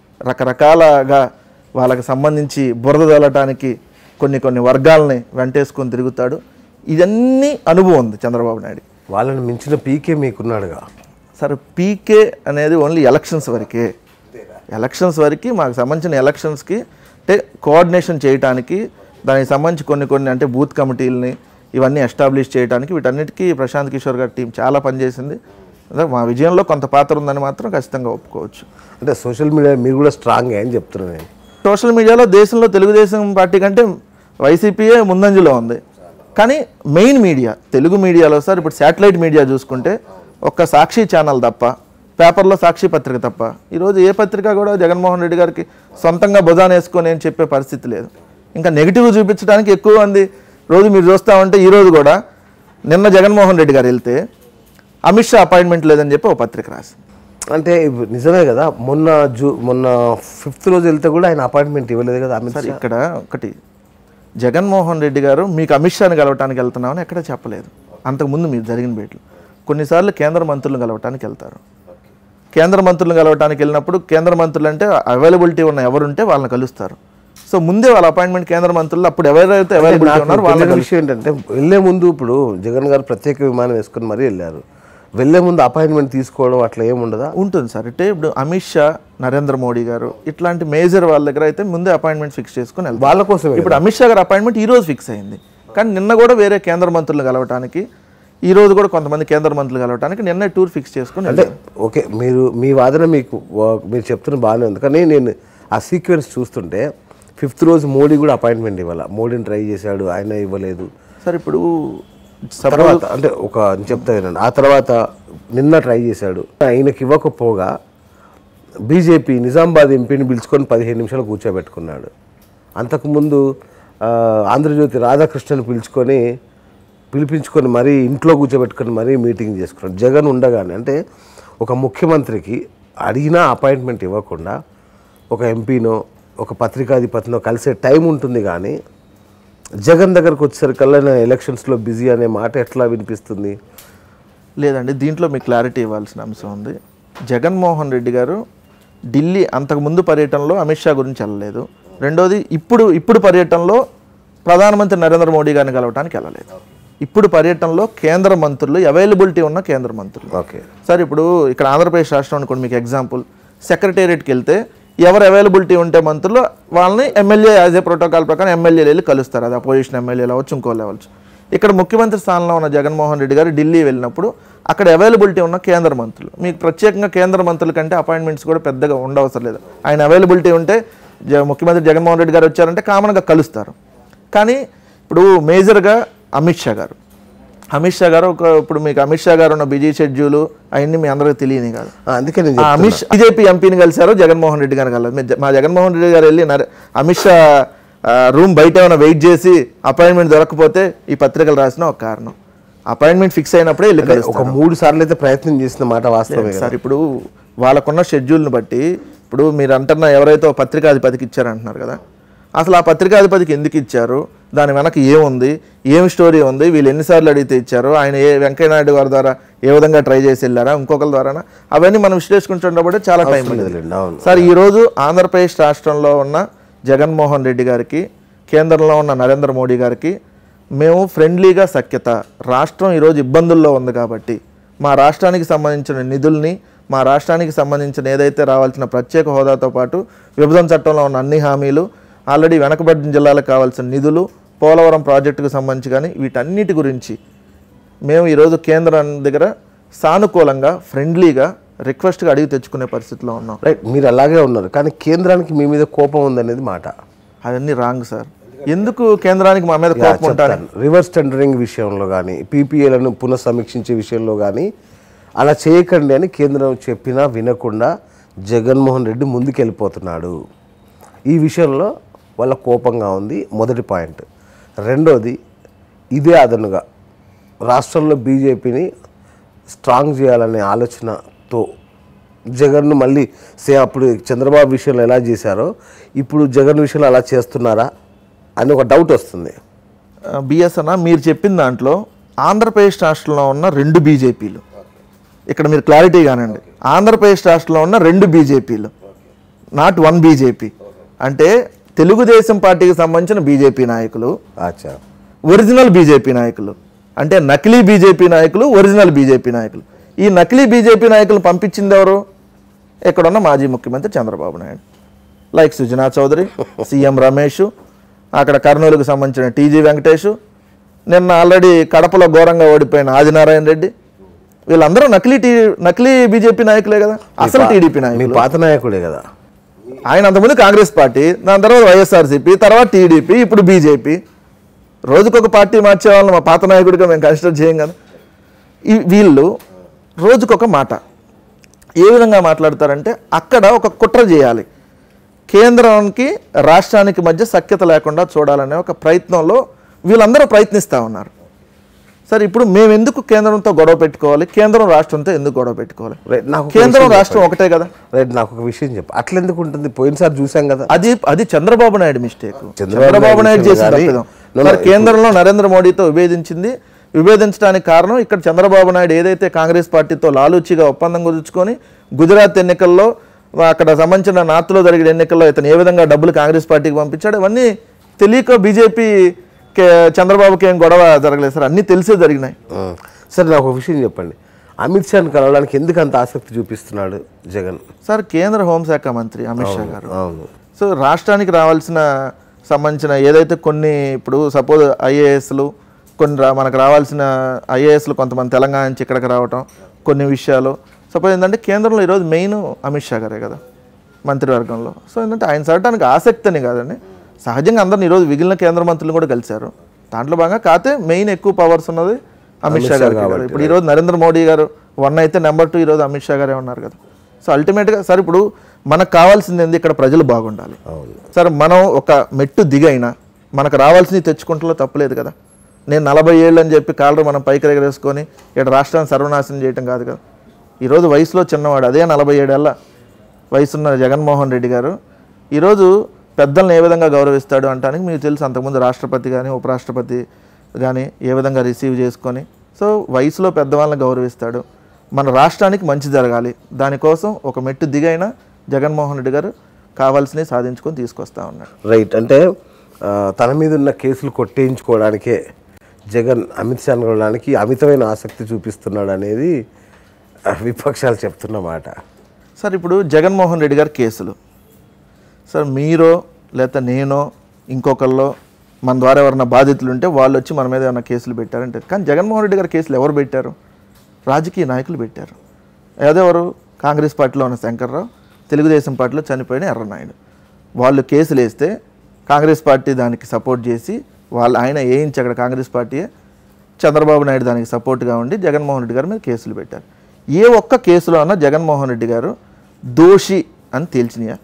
రకరకాలగా వాళ్ళకి సంబంధించి బురద తల్లటానికి కొన్ని కొన్ని వర్గాలని వెంటేసుకొని తిరుగుతాడు ఇదన్నీ అనుభవం ఉంది చంద్రబాబు నాయుడికి వాళ్ళని మించిన పీకే మీకున్నాడుగా సరే పీకే అనేది ఓన్లీ ఎలక్షన్స్ వరకే ఎలక్షన్స్ వరకు మాకు సంబంధించిన ఎలక్షన్స్కి అంటే కోఆర్డినేషన్ చేయడానికి దానికి సంబంధించి కొన్ని కొన్ని అంటే బూత్ కమిటీలని ఇవన్నీ ఎస్టాబ్లిష్ చేయడానికి వీటన్నిటికీ ప్రశాంత్ కిషోర్ గారి టీం చాలా పనిచేసింది అదే మా విజయంలో కొంత పాత్ర ఉందని మాత్రం ఖచ్చితంగా ఒప్పుకోవచ్చు అంటే సోషల్ మీడియా మీరు కూడా స్ట్రాంగ్ అని చెప్తున్నాను నేను సోషల్ మీడియాలో దేశంలో తెలుగుదేశం పార్టీ కంటే వైసీపీయే ముందంజలో ఉంది కానీ మెయిన్ మీడియా తెలుగు మీడియాలో సార్ ఇప్పుడు శాటిలైట్ మీడియా చూసుకుంటే ఒక్క సాక్షి ఛానల్ తప్ప పేపర్లో సాక్షి పత్రిక తప్ప ఈరోజు ఏ పత్రిక కూడా జగన్మోహన్ రెడ్డి గారికి సొంతంగా భుజాన వేసుకొని అని చెప్పే పరిస్థితి లేదు ఇంకా నెగిటివ్ చూపించడానికి ఎక్కువ మంది రోజు మీరు చూస్తూ ఉంటే ఈరోజు కూడా నిన్న జగన్మోహన్ రెడ్డి గారు వెళ్తే అమిత్ షా అపాయింట్మెంట్ లేదని చెప్పి ఒక పత్రిక రాసి అంటే ఇప్పు- నిజమే కదా మొన్న జూ మొన్న ఫిఫ్త్ రోజు వెళ్తే కూడా ఆయన అపాయింట్మెంట్ ఇవ్వలేదు కదా అమిత్ సార్ షా ఇక్కడ ఒకటి జగన్మోహన్ రెడ్డి గారు మీకు అమిత్ షాని కలవటానికి వెళ్తున్నామని ఎక్కడ చెప్పలేదు అంతకుముందు మీరు జరిగిన భేటీలు కొన్నిసార్లు కేంద్ర మంత్రులను కలవటానికి వెళ్తారు కేంద్ర మంత్రులను కలవటానికి వెళ్ళినప్పుడు కేంద్ర మంత్రులు అంటే అవైలబిలిటీ ఉన్న ఎవరుంటే వాళ్ళని కలుస్తారు సో ముందే వాళ్ళ అపాయింట్మెంట్ కేంద్ర మంత్రులు అప్పుడు ఎవరైతే అవైలబిలిటీ నాకు ఉన్నారో వాళ్ళని తెలియని విషయం ఏంటంటే వెళ్ళే ముందు ఇప్పుడు జగన్ గారు ప్రత్యేక విమానం వేసుకుని మరీ వెళ్ళారు వెళ్ళే ముందు అపాయింట్మెంట్ తీసుకోవడం అట్లా ఏముండదా ఉంటుంది సార్ అంటే ఇప్పుడు అమిత్ షా నరేంద్ర మోడీ గారు ఇట్లాంటి మేజర్ వాళ్ళ దగ్గర అయితే ముందే అపాయింట్మెంట్ ఫిక్స్ చేసుకుని వెళ్తారు వాళ్ళ కోసమే ఇప్పుడు అమిత్ షా గారి అపాయింట్మెంట్ ఈ రోజు ఫిక్స్ అయింది కానీ నిన్న కూడా వేరే కేంద్ర మంత్రులు కలవటానికి ఈ రోజు కూడా కొంతమంది కేంద్ర మంత్రులు కలవటానికి నిన్న టూర్ ఫిక్స్ చేసుకుని అంటే ఓకే మీరు మీ వాదన మీకు వా- మీరు చెప్తున్న బాగానే ఉంది కానీ నేను ఆ సీక్వెన్స్ చూస్తుంటే ఫిఫ్త్ రోజు మోడీ కూడా అపాయింట్మెంట్ ఇవ్వాల మోడీని ట్రై చేశాడు ఆయన ఇవ్వలేదు సార్ ఇప్పుడు తర్వాత అంటే ఒక నేను చెప్తా వినండి ఆ తర్వాత నిన్న ట్రై చేశాడు ఆయనకి ఇవ్వకపోగా బీజేపీ నిజామాబాద్ ఎంపీని పిలుచుకొని పదిహేను నిమిషాలు కూర్చోబెట్టుకున్నాడు అంతకుముందు ఆ, ఆంధ్రజ్యోతి రాధాకృష్ణని పిలుచుకొని పిలిపించుకొని మరీ ఇంట్లో కూర్చోబెట్టుకొని మరీ మీటింగ్ చేసుకున్నాడు జగన్ ఉండగానే అంటే ఒక ముఖ్యమంత్రికి అడిగినా అపాయింట్మెంట్ ఇవ్వకుండా ఒక ఎంపీనో ఒక పత్రికాధిపతినో కలిసే టైం ఉంటుంది కానీ జగన్ దగ్గరకు వచ్చేసరికల్లా నేను ఎలక్షన్స్లో బిజీ అనే మాట ఎట్లా వినిపిస్తుంది లేదండి దీంట్లో మీకు క్లారిటీ ఇవ్వాల్సిన అంశం ఉంది జగన్మోహన్ రెడ్డి గారు ఢిల్లీ అంతకుముందు పర్యటనలో అమిత్ షా గురించి వెళ్ళలేదు రెండోది ఇప్పుడు ఇప్పుడు పర్యటనలో ప్రధానమంత్రి నరేంద్ర మోడీ గారిని కలవటానికి వెళ్ళలేదు ఇప్పుడు పర్యటనలో కేంద్ర మంత్రులు అవైలబిలిటీ ఉన్న కేంద్ర మంత్రులు ఓకే సార్ ఇప్పుడు ఇక్కడ ఆంధ్రప్రదేశ్ రాష్ట్రం అనుకోండి మీకు ఎగ్జాంపుల్ సెక్రటేరియట్కి వెళ్తే ఎవరు అవైలబిలిటీ ఉంటే మంత్రులు వాళ్ళని ఎమ్మెల్యే యాజ్ ఏ ప్రోటోకాల్ ప్రకారం ఎమ్మెల్యేలు వెళ్ళి కలుస్తారు అది అపోజిషన్ ఎమ్మెల్యేలు అవ్వచ్చు ఇంకో అవ్వచ్చు ఇక్కడ ముఖ్యమంత్రి స్థానంలో ఉన్న జగన్మోహన్ రెడ్డి గారు ఢిల్లీ వెళ్ళినప్పుడు అక్కడ అవైలబిలిటీ ఉన్న కేంద్ర మంత్రులు మీకు ప్రత్యేకంగా కేంద్ర మంత్రుల కంటే అపాయింట్మెంట్స్ కూడా పెద్దగా ఉండవసరం లేదు ఆయన అవైలబిలిటీ ఉంటే జ ముఖ్యమంత్రి జగన్మోహన్ రెడ్డి గారు వచ్చారంటే కామన్గా కలుస్తారు కానీ ఇప్పుడు మేజర్గా అమిత్ షా గారు అమిత్ షా గారు ఒక ఇప్పుడు మీకు అమిత్ షా గారు ఉన్న బిజీ షెడ్యూల్ అవన్నీ మీ అందరికీ తెలియని కాదు ఆ, అందుకే నేను ఆ అమిత్ షా బీజేపీ ఎంపీని కలిశారు జగన్మోహన్ రెడ్డి గారు కలదు మీరు జ- మా జగన్మోహన్ రెడ్డి గారు వెళ్ళి నరే- అమిత్ షా రూమ్ బయట ఏమైనా వెయిట్ చేసి అపాయింట్మెంట్ దొరకకపోతే ఈ పత్రికలు రాసిన ఒక కారణం అపాయింట్మెంట్ ఫిక్స్ అయినప్పుడే వెళ్ళి చెప్తున్నా. ఒక మూడు సార్లు అయితే ప్రయత్నం చేసిన మాట వాస్తవమే కదా సార్ ఇప్పుడు వాళ్ళకున్న షెడ్యూల్ని బట్టి ఇప్పుడు మీరు అంటున్న ఎవరైతే ఒక పత్రికాధిపతికి ఇచ్చారంటున్నారు కదా అసలు ఆ పత్రికాధిపతికి ఎందుకు ఇచ్చారు దాని వెనక ఏముంది ఏం స్టోరీ ఉంది వీళ్ళు ఎన్నిసార్లు అడిగితే ఇచ్చారు ఆయన ఏ వెంకయ్యనాయుడు గారి ద్వారా ఏ విధంగా ట్రై చేసి వెళ్ళారా ఇంకొకరి ద్వారానా అవన్నీ మనం విశ్లేషించుకుంటున్నప్పుడు చాలా టైం ఉంది లేదులేండి, అవును సార్ ఈరోజు ఆంధ్రప్రదేశ్ రాష్ట్రంలో ఉన్న జగన్మోహన్ రెడ్డి గారికి కేంద్రంలో ఉన్న నరేంద్ర మోడీ గారికి మేము ఫ్రెండ్లీగా సఖ్యత రాష్ట్రం ఈరోజు ఇబ్బందుల్లో ఉంది కాబట్టి మా రాష్ట్రానికి సంబంధించిన నిధుల్ని మా రాష్ట్రానికి సంబంధించిన ఏదైతే రావాల్సిన ప్రత్యేక హోదాతో పాటు విభజన చట్టంలో ఉన్న అన్ని హామీలు ఆల్రెడీ వెనకబడిన జిల్లాలకు కావాల్సిన నిధులు పోలవరం ప్రాజెక్టుకు సంబంధించి కానీ వీటన్నిటి గురించి మేము ఈరోజు కేంద్రం దగ్గర సానుకూలంగా ఫ్రెండ్లీగా రిక్వెస్ట్గా అడిగి తెచ్చుకునే పరిస్థితిలో ఉన్నాం రైట్ మీరు అలాగే ఉన్నారు కానీ కేంద్రానికి మీ మీద కోపం ఉందనేది మాట అవన్నీ రాంగ్ సార్ ఎందుకు కేంద్రానికి మా మీద కోపం ఉంటాను రివర్స్ టెండరింగ్ విషయంలో కానీ పీపీఏలను పునఃసమీక్షించే విషయంలో కానీ అలా చేయకండి అని కేంద్రం చెప్పినా వినకుండా జగన్మోహన్ రెడ్డి ముందుకెళ్ళిపోతున్నాడు ఈ విషయంలో వాళ్ళ కోపంగా ఉంది మొదటి పాయింట్ రెండోది ఇదే అదనుగా రాష్ట్రంలో బీజేపీని స్ట్రాంగ్ చేయాలనే ఆలోచనతో జగన్ను మళ్ళీ సే అప్పుడు చంద్రబాబు విషయంలో ఎలా చేశారో ఇప్పుడు జగన్ విషయంలో అలా చేస్తున్నారా అని ఒక డౌట్ వస్తుంది బిఎస్ అన్న మీరు చెప్పిన దాంట్లో ఆంధ్రప్రదేశ్ రాష్ట్రంలో ఉన్న రెండు బీజేపీలు ఇక్కడ మీరు క్లారిటీ కానండి ఆంధ్రప్రదేశ్ రాష్ట్రంలో ఉన్న రెండు బీజేపీలు నాట్ వన్ బీజేపీ అంటే తెలుగుదేశం పార్టీకి సంబంధించిన బీజేపీ నాయకులు అచ్చా ఒరిజినల్ బీజేపీ నాయకులు అంటే నకిలీ బీజేపీ నాయకులు ఒరిజినల్ బీజేపీ నాయకులు ఈ నకిలీ బీజేపీ నాయకులు పంపించింది ఎవరు ఇక్కడున్న మాజీ ముఖ్యమంత్రి చంద్రబాబు నాయుడు లైక్ సుజనా చౌదరి సీఎం రమేష్ అక్కడ కర్నూలుకు సంబంధించిన టీజీ వెంకటేష్ నిన్న ఆల్రెడీ కడపలో ఘోరంగా ఓడిపోయిన ఆదినారాయణ రెడ్డి వీళ్ళందరూ నకిలీ టీ నకిలీ బీజేపీ నాయకులే కదా అసలు టీడీపీ మీ నాయకులు పాత నాయకుడే కదా ఆయన అంతకుముందు కాంగ్రెస్ పార్టీ దాని తర్వాత వైఎస్ఆర్సీపీ తర్వాత టీడీపీ ఇప్పుడు బీజేపీ రోజుకొక పార్టీ మార్చే వాళ్ళని మా పాత నాయకుడిగా మేము కన్సిడర్ చేయం కదా ఈ వీళ్ళు రోజుకొక మాట ఏ విధంగా మాట్లాడతారంటే అక్కడ ఒక కుట్ర చేయాలి కేంద్రానికి రాష్ట్రానికి మధ్య సఖ్యత లేకుండా చూడాలనే ఒక ప్రయత్నంలో వీళ్ళందరూ ప్రయత్నిస్తూ ఉన్నారు సరే ఇప్పుడు మేము ఎందుకు కేంద్రంతో గొడవ పెట్టుకోవాలి కేంద్రం రాష్ట్రంతో ఎందుకు గొడవ పెట్టుకోవాలి రైట్ నాకు ఒక కేంద్రం విషయం రాష్ట్రం ఒకటే కదా రైట్ నాకు ఒక విషయం చెప్పు అట్లా ఎందుకు ఉంటుంది పోయినసారి చూసాం కదా అది అది చంద్రబాబు నాయుడు మిస్టేక్ చంద్రబాబు చంద్రబాబు నాయుడు నాయుడు చేసిన కానీ- తప్పిదం No, no, మరి కేంద్రంలో నరేంద్ర మోడీతో విభేదించింది విభేదించడానికి కారణం ఇక్కడ చంద్రబాబు నాయుడు ఏదైతే కాంగ్రెస్ పార్టీతో లాలూచిగా ఒప్పందం కుదుర్చుకొని గుజరాత్ ఎన్నికల్లో అక్కడ సంబంధించిన నార్త్లో జరిగిన ఎన్నికల్లో ఇతను ఏ విధంగా డబ్బులు కాంగ్రెస్ పార్టీకి పంపించాడు అవన్నీ తెలియక బీజేపీ చంద్రబాబుకి ఏం గొడవ జరగలేదు సార్ అన్నీ తెలిసే జరిగినాయి ఆ. సరే నాకు ఒక విషయం చెప్పండి అమిత్ షాని కలవడానికి ఎందుకు అంత ఆసక్తి చూపిస్తున్నాడు జగన్ సార్ కేంద్ర హోంశాఖ మంత్రి అమిత్ షా గారు అవును సో రాష్ట్రానికి రావాల్సిన సంబంధించిన ఏదైతే కొన్ని ఇప్పుడు సపోజ్ ఐఏఎస్లు కొన్ని రా మనకు రావాల్సిన ఐఏఎస్లు కొంతమంది తెలంగాణ నుంచి ఇక్కడికి రావటం కొన్ని విషయాలు సపోజ్ ఏంటంటే కేంద్రంలో ఈరోజు మెయిన్ అమిత్ షా గారే కదా మంత్రివర్గంలో సో ఏంటంటే ఆయన చదవడానికి ఆసక్తి అని కాదండి సహజంగా అందరిని ఈరోజు మిగిలిన కేంద్ర మంత్రులు కూడా కలిశారు దాంట్లో భాగంగా కాతే మెయిన్ ఎక్కువ పవర్స్ ఉన్నది అమిత్ షా గారికి కదా. ఇప్పుడు ఈరోజు నరేంద్ర మోడీ గారు వన్ అయితే నెంబర్ టూ ఈరోజు అమిత్ షా గారే ఉన్నారు కదా సో అల్టిమేట్గా సార్ ఇప్పుడు మనకు కావాల్సింది ఏంది ఇక్కడ ప్రజలు బాగుండాలి అవును సార్ మనం ఒక మెట్టు దిగైనా మనకు రావాల్సింది తెచ్చుకుంటలో తప్పలేదు కదా నేను నలభై ఏళ్ళు అని చెప్పి కాళ్ళు మనం పైకి ఎగరేసుకొని ఇక్కడ రాష్ట్రాన్ని సర్వనాశనం చేయటం కాదు కదా ఈరోజు వయసులో చిన్నవాడు అదే నలభై ఏడేళ్ళ వయసున్న జగన్మోహన్ రెడ్డి గారు ఈరోజు పెద్దల్ని ఏ విధంగా గౌరవిస్తాడు అంటానికి మీకు తెలుసు అంతకుముందు రాష్ట్రపతి కానీ ఉపరాష్ట్రపతి కానీ ఏ విధంగా రిసీవ్ చేసుకొని సో వయసులో పెద్దవాళ్ళని గౌరవిస్తాడు మన రాష్ట్రానికి మంచి జరగాలి దానికోసం ఒక మెట్టు దిగైనా జగన్మోహన్ రెడ్డి గారు కావాల్సినవి సాధించుకొని తీసుకొస్తా ఉన్నాడు రైట్ అంటే ఆ, తన మీద ఉన్న కేసులు కొట్టేయించుకోవడానికే జగన్ అమిత్ షాను కొనడానికి అమితమైన ఆసక్తి చూపిస్తున్నాడు అనేది ఆ, విపక్షాలు చెప్తున్న మాట సార్ ఇప్పుడు జగన్మోహన్ రెడ్డి గారి కేసులు సార్ మీరో లేకపోతే నేనో ఇంకొకళ్ళో మన ద్వారా ఎవరైనా బాధితులు ఉంటే వాళ్ళు వచ్చి మన మీద ఏమైనా కేసులు పెట్టారంటే కానీ జగన్మోహన్ రెడ్డి గారి కేసులు ఎవరు పెట్టారు రాజకీయ నాయకులు పెట్టారు ఏదెవరు కాంగ్రెస్ పార్టీలో ఉన్న శంకర్రావు తెలుగుదేశం పార్టీలో చనిపోయిన ఎర్రనాయుడు వాళ్ళు కేసులు వేస్తే కాంగ్రెస్ పార్టీ దానికి సపోర్ట్ చేసి వాళ్ళు ఆయన వేయించి అక్కడ కాంగ్రెస్ పార్టీయే చంద్రబాబు నాయుడు దానికి సపోర్ట్గా ఉండి జగన్మోహన్ రెడ్డి గారి మీద కేసులు పెట్టారు ఏ ఒక్క కేసులో అన్నా జగన్మోహన్ రెడ్డి గారు దోషి అని తేల్చినాయా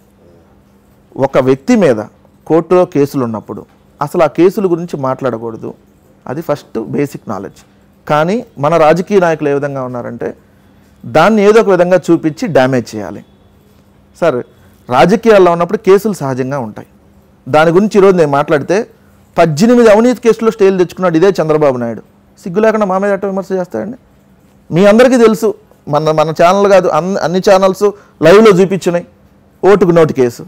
ఒక వ్యక్తి మీద కోర్టులో కేసులు ఉన్నప్పుడు అసలు ఆ కేసుల గురించి మాట్లాడకూడదు అది ఫస్ట్ బేసిక్ నాలెడ్జ్ కానీ మన రాజకీయ నాయకులు ఏ విధంగా ఉన్నారంటే దాన్ని ఏదో ఒక విధంగా చూపించి డ్యామేజ్ చేయాలి సార్ రాజకీయాల్లో ఉన్నప్పుడు కేసులు సహజంగా ఉంటాయి దాని గురించి ఈరోజు నేను మాట్లాడితే పద్దెనిమిది అవినీతి కేసులో స్టేలు తెచ్చుకున్నాడు ఇదే చంద్రబాబు నాయుడు సిగ్గు లేకుండా మా మీద ఎట్ట విమర్శ చేస్తాడండి మీ అందరికీ తెలుసు మన మన ఛానల్ కాదు అన్ని అన్ని ఛానల్స్ లైవ్లో చూపించినాయి ఓటుకు నోటు కేసు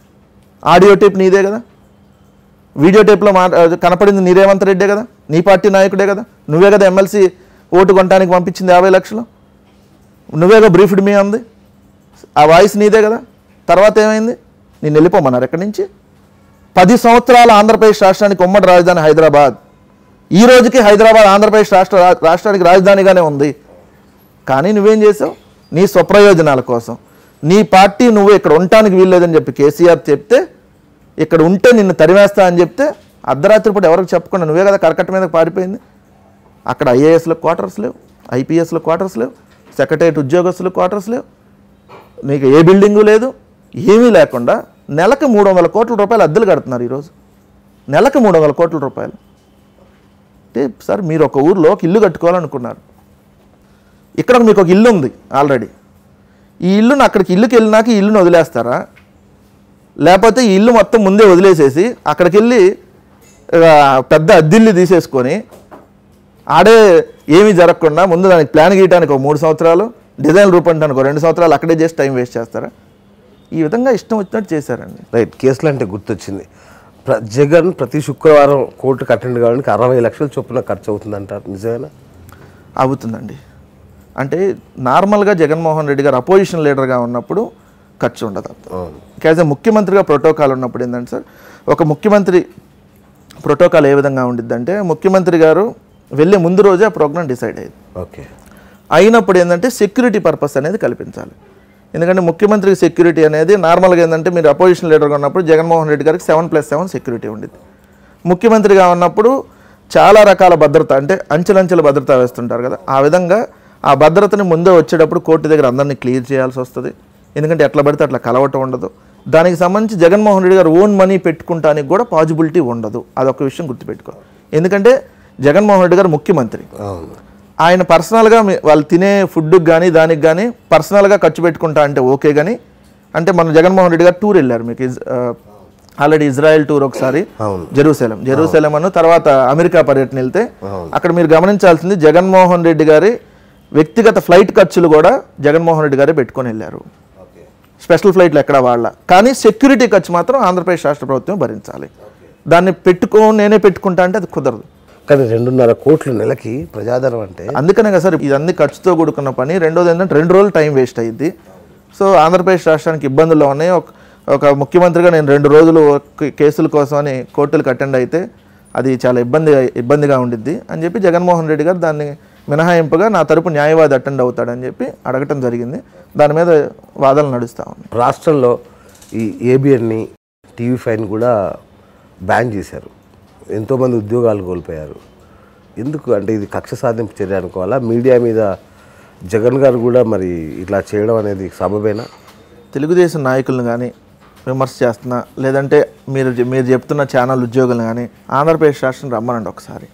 ఆడియో టేప్ నీదే కదా వీడియో టేప్లో మా కనపడింది నీ రేవంత్ రెడ్డే కదా నీ పార్టీ నాయకుడే కదా నువ్వే కదా ఎమ్మెల్సీ ఓటు కొనడానికి పంపించింది యాభై లక్షలు నువ్వేగా బ్రీఫ్డ్ మీ అంది ఆ వాయిస్ నీదే కదా తర్వాత ఏమైంది నేను వెళ్ళిపోమన్నారు ఎక్కడి నుంచి పది సంవత్సరాల ఆంధ్రప్రదేశ్ రాష్ట్రానికి ఉమ్మడి రాజధాని హైదరాబాద్ ఈ రోజుకి హైదరాబాద్ ఆంధ్రప్రదేశ్ రాష్ట్ర రాష్ట్రానికి రాజధానిగానే ఉంది కానీ నువ్వేం చేసావు నీ స్వప్రయోజనాల కోసం నీ పార్టీ నువ్వు ఇక్కడ ఉండటానికి వీల్లేదని చెప్పి కేసీఆర్ చెప్తే ఇక్కడ ఉంటే నిన్ను తరిమేస్తా అని చెప్తే అర్ధరాత్రి పూట ఎవరికి చెప్పకుండా నువ్వే కదా కరకట్ట మీద పారిపోయింది అక్కడ ఐఏఎస్లో క్వార్టర్స్ లేవు ఐపీఎస్లో క్వార్టర్స్ లేవు సెక్రటరియట్ ఉద్యోగస్తులు క్వార్టర్స్ లేవు నీకు ఏ బిల్డింగు లేదు ఏమీ లేకుండా నెలకు మూడు వందల కోట్ల రూపాయలు అద్దెలు కడుతున్నారు ఈరోజు నెలకు మూడు వందల కోట్ల రూపాయలు అంటే సార్ మీరు ఒక ఊర్లో ఒక ఇల్లు కట్టుకోవాలనుకున్నారు ఇక్కడ మీకు ఒక ఇల్లు ఉంది ఆల్రెడీ ఈ ఇల్లును అక్కడికి ఇల్లుకి వెళ్ళినాక ఈ ఇల్లుని వదిలేస్తారా లేకపోతే ఈ ఇల్లు మొత్తం ముందే వదిలేసేసి అక్కడికి వెళ్ళి ఆ, పెద్ద అద్దిల్లు తీసేసుకొని ఆడే ఏమీ జరగకుండా ముందు దానికి ప్లాన్ గీయడానికి ఒక మూడు సంవత్సరాలు డిజైన్ రూపొందడానికి ఒక రెండు సంవత్సరాలు అక్కడే చేసి టైం వేస్ట్ చేస్తారా ఈ విధంగా ఇష్టం వచ్చినట్టు చేశారండి రైట్ కేసులు అంటే గుర్తొచ్చింది ప్ర- జగన్ ప్రతి శుక్రవారం కోర్టుకు అటెండ్ కావడానికి అరవై లక్షల చొప్పున ఖర్చు అవుతుందంటారు నిజమేనా అవుతుందండి అంటే నార్మల్గా జగన్మోహన్ రెడ్డి గారు అపోజిషన్ లీడర్గా ఉన్నప్పుడు ఖర్చు ఉండదు అవును యాజ్ ఎ ముఖ్యమంత్రిగా ప్రోటోకాల్ ఉన్నప్పుడు ఏంటంటే సార్ ఒక ముఖ్యమంత్రి ప్రోటోకాల్ ఏ విధంగా ఉండిద్దంటే ముఖ్యమంత్రి గారు వెళ్ళే ముందు రోజే ఆ ప్రోగ్రామ్ డిసైడ్ అయ్యింది ఓకే అయినప్పుడు ఏంటంటే సెక్యూరిటీ పర్పస్ అనేది కల్పించాలి ఎందుకంటే ముఖ్యమంత్రికి సెక్యూరిటీ అనేది నార్మల్గా ఏంటంటే మీరు అపోజిషన్ లీడర్గా ఉన్నప్పుడు జగన్మోహన్ రెడ్డి గారికి సెవెన్ ప్లస్ సెవెన్ సెక్యూరిటీ ఉండేది ముఖ్యమంత్రిగా ఉన్నప్పుడు చాలా రకాల భద్రత అంటే అంచెలంచెల భద్రత వేస్తుంటారు కదా ఆ విధంగా ఆ భద్రతని ముందే వచ్చేటప్పుడు కోర్టు దగ్గర అందరినీ క్లియర్ చేయాల్సి వస్తుంది ఎందుకంటే ఎట్లా పడితే అట్లా కలవటం ఉండదు దానికి సంబంధించి జగన్మోహన్ రెడ్డి గారు ఓన్ మనీ పెట్టుకుంటానికి కూడా పాజిబిలిటీ ఉండదు అదొక విషయం గుర్తుపెట్టుకో ఎందుకంటే జగన్మోహన్ రెడ్డి గారు ముఖ్యమంత్రి అవును ఆయన పర్సనల్గా మీ- వాళ్ళు తినే ఫుడ్కి కానీ దానికి కానీ పర్సనల్గా ఖర్చు పెట్టుకుంటా అంటే ఓకే కానీ అంటే మన జగన్మోహన్ రెడ్డి గారు టూర్ వెళ్ళారు మీకు ఇజ్- ఆ, ఆల్రెడీ ఇజ్రాయెల్ టూర్ ఒకసారి అవును. జెరూసలేం జెరూసలేం అను తర్వాత అమెరికా పర్యటన వెళ్తే అక్కడ మీరు గమనించాల్సింది జగన్మోహన్ రెడ్డి గారి వ్యక్తిగత ఫ్లైట్ ఖర్చులు కూడా జగన్మోహన్ రెడ్డి గారే పెట్టుకొని వెళ్ళారు స్పెషల్ ఫ్లైట్లు ఎక్కడ వాళ్ళ కానీ సెక్యూరిటీ ఖర్చు మాత్రం ఆంధ్రప్రదేశ్ రాష్ట్ర ప్రభుత్వం భరించాలి దాన్ని పెట్టుకో నేనే పెట్టుకుంటా అంటే అది కుదరదు కానీ రెండున్నర కోట్లు నెలకి ప్రజాధనం అంటే అందుకనే కదా సార్ ఇదన్నీ ఖర్చుతో కూడుకున్న పని రెండోది ఏంటంటే రెండు రోజులు టైం వేస్ట్ అయ్యింది సో ఆంధ్రప్రదేశ్ రాష్ట్రానికి ఇబ్బందుల్లో ఉన్నాయి ఒక ఒక ముఖ్యమంత్రిగా నేను రెండు రోజులు కే- కేసుల కోసం అని కోర్టులకు అటెండ్ అయితే అది చాలా ఇబ్బంది ఇబ్బందిగా ఉండిద్ది అని చెప్పి జగన్మోహన్ రెడ్డి గారు దాన్ని మినహాయింపుగా నా తరపు న్యాయవాది అటెండ్ అవుతాడని చెప్పి అడగటం జరిగింది దాని మీద వాదనలు నడుస్తూ ఉన్నాయి రాష్ట్రంలో ఈ ఏబిఎన్ని టీవీ ఫైన్ కూడా బ్యాన్ చేశారు ఎంతోమంది ఉద్యోగాలు కోల్పోయారు ఎందుకు అంటే ఇది కక్ష సాధింపు చర్య అనుకోవాలా మీడియా మీద జగన్ గారు కూడా మరి ఇట్లా చేయడం అనేది సబబేనా తెలుగుదేశం నాయకులను కానీ విమర్శ చేస్తున్నా లేదంటే మీరు మీరు చెప్తున్న ఛానల్ ఉద్యోగులను కానీ ఆంధ్రప్రదేశ్ రాష్ట్రం రమ్మనండి ఒకసారి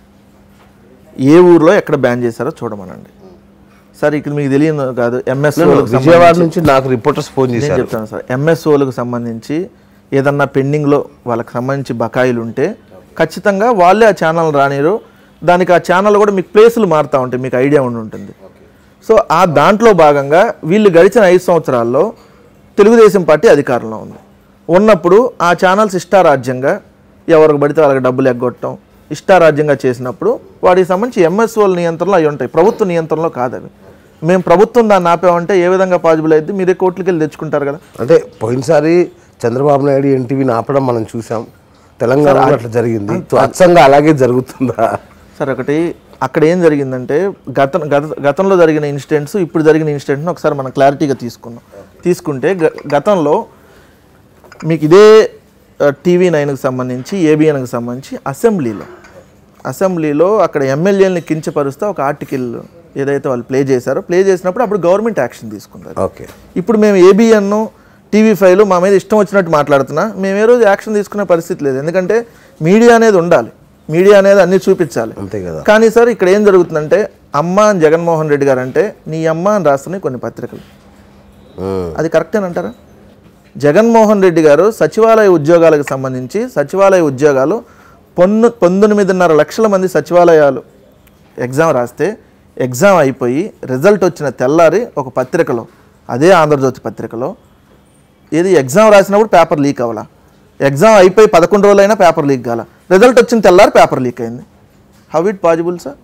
ఏ ఊర్లో ఎక్కడ బ్యాన్ చేశారో చూడమనండి సార్ ఇక్కడ మీకు తెలియదు కాదు ఎంఎస్ఓ విజయవాడ నుంచి నాకు రిపోర్టర్స్ ఫోన్ నేను చేశారు చెప్తాను సార్ ఎంఎస్ఓలకు సంబంధించి ఏదన్నా పెండింగ్లో వాళ్ళకి సంబంధించి బకాయిలు ఉంటే ఖచ్చితంగా వాళ్ళే ఆ ఛానల్ రానిరు దానికి ఆ ఛానల్ కూడా మీకు ప్లేసులు మారుతూ ఉంటాయి మీకు ఐడియా ఉండి ఉంటుంది సో ఆ దాంట్లో భాగంగా వీళ్ళు గడిచిన ఐదు సంవత్సరాల్లో తెలుగుదేశం పార్టీ అధికారంలో ఉంది ఉన్నప్పుడు ఆ ఛానల్స్ ఇష్టారాజ్యంగా ఎవరికి పడితే వాళ్ళకి డబ్బులు ఎగ్గొట్టడం ఇష్టారాజ్యంగా చేసినప్పుడు వాటికి సంబంధించి ఎంఎస్ఓల నియంత్రణలో అవి ఉంటాయి ప్రభుత్వ నియంత్రణలో కాదు అవి మేము ప్రభుత్వం దాన్ని ఆపామంటే ఏ విధంగా పాజిబుల్ అయింది మీరే కోర్టుకి వెళ్ళి తెచ్చుకుంటారు కదా అంటే పోయినసారి చంద్రబాబు నాయుడు ఎన్టీవీని ఆపడం మనం చూసాం తెలంగాణలో అట్లా జరిగింది అచ్చంగా అలాగే జరుగుతుందా సార్ ఒకటి అక్కడ ఏం జరిగిందంటే గత గత గతంలో జరిగిన ఇన్సిడెంట్స్ ఇప్పుడు జరిగిన ఇన్సిడెంట్ని ఒకసారి మనం క్లారిటీగా తీసుకున్నాం తీసుకుంటే గ- గతంలో మీకు ఇదే టీవీ నైన్కి సంబంధించి ఏబిఎన్కి సంబంధించి అసెంబ్లీలో అసెంబ్లీలో అక్కడ ఎమ్మెల్యేలని కించపరుస్తూ ఒక ఆర్టికల్ ఏదైతే వాళ్ళు ప్లే చేశారో ప్లే చేసినప్పుడు అప్పుడు గవర్నమెంట్ యాక్షన్ తీసుకుంది ఓకే ఇప్పుడు మేము ఏబిఎన్ టీవీ ఫైవ్ మా మీద ఇష్టం వచ్చినట్టు మాట్లాడుతున్నా మేము ఏ రోజు యాక్షన్ తీసుకునే పరిస్థితి లేదు ఎందుకంటే మీడియా అనేది ఉండాలి మీడియా అనేది అన్ని చూపించాలి అంతే కదా కానీ సార్ ఇక్కడ ఏం జరుగుతుందంటే అమ్మ అని జగన్మోహన్ రెడ్డి గారు అంటే నీ అమ్మ అని రాస్తున్నాయి కొన్ని పత్రికలు ఉమ్. అది కరెక్టేనంటారా జగన్మోహన్ రెడ్డి గారు సచివాలయ ఉద్యోగాలకు సంబంధించి సచివాలయ ఉద్యోగాలు పొన్ను పంతొమ్మిదిన్నర లక్షల మంది సచివాలయాలు ఎగ్జామ్ రాస్తే ఎగ్జామ్ అయిపోయి రిజల్ట్ వచ్చిన తెల్లారి ఒక పత్రికలో అదే ఆంధ్రజ్యోతి పత్రికలో ఏది ఎగ్జామ్ రాసినప్పుడు పేపర్ లీక్ అవ్వాలా ఎగ్జామ్ అయిపోయి పదకొండు రోజులైనా పేపర్ లీక్ కాల రిజల్ట్ వచ్చిన తెల్లారి పేపర్ లీక్ అయింది హౌ ఇట్ పాజిబుల్ సార్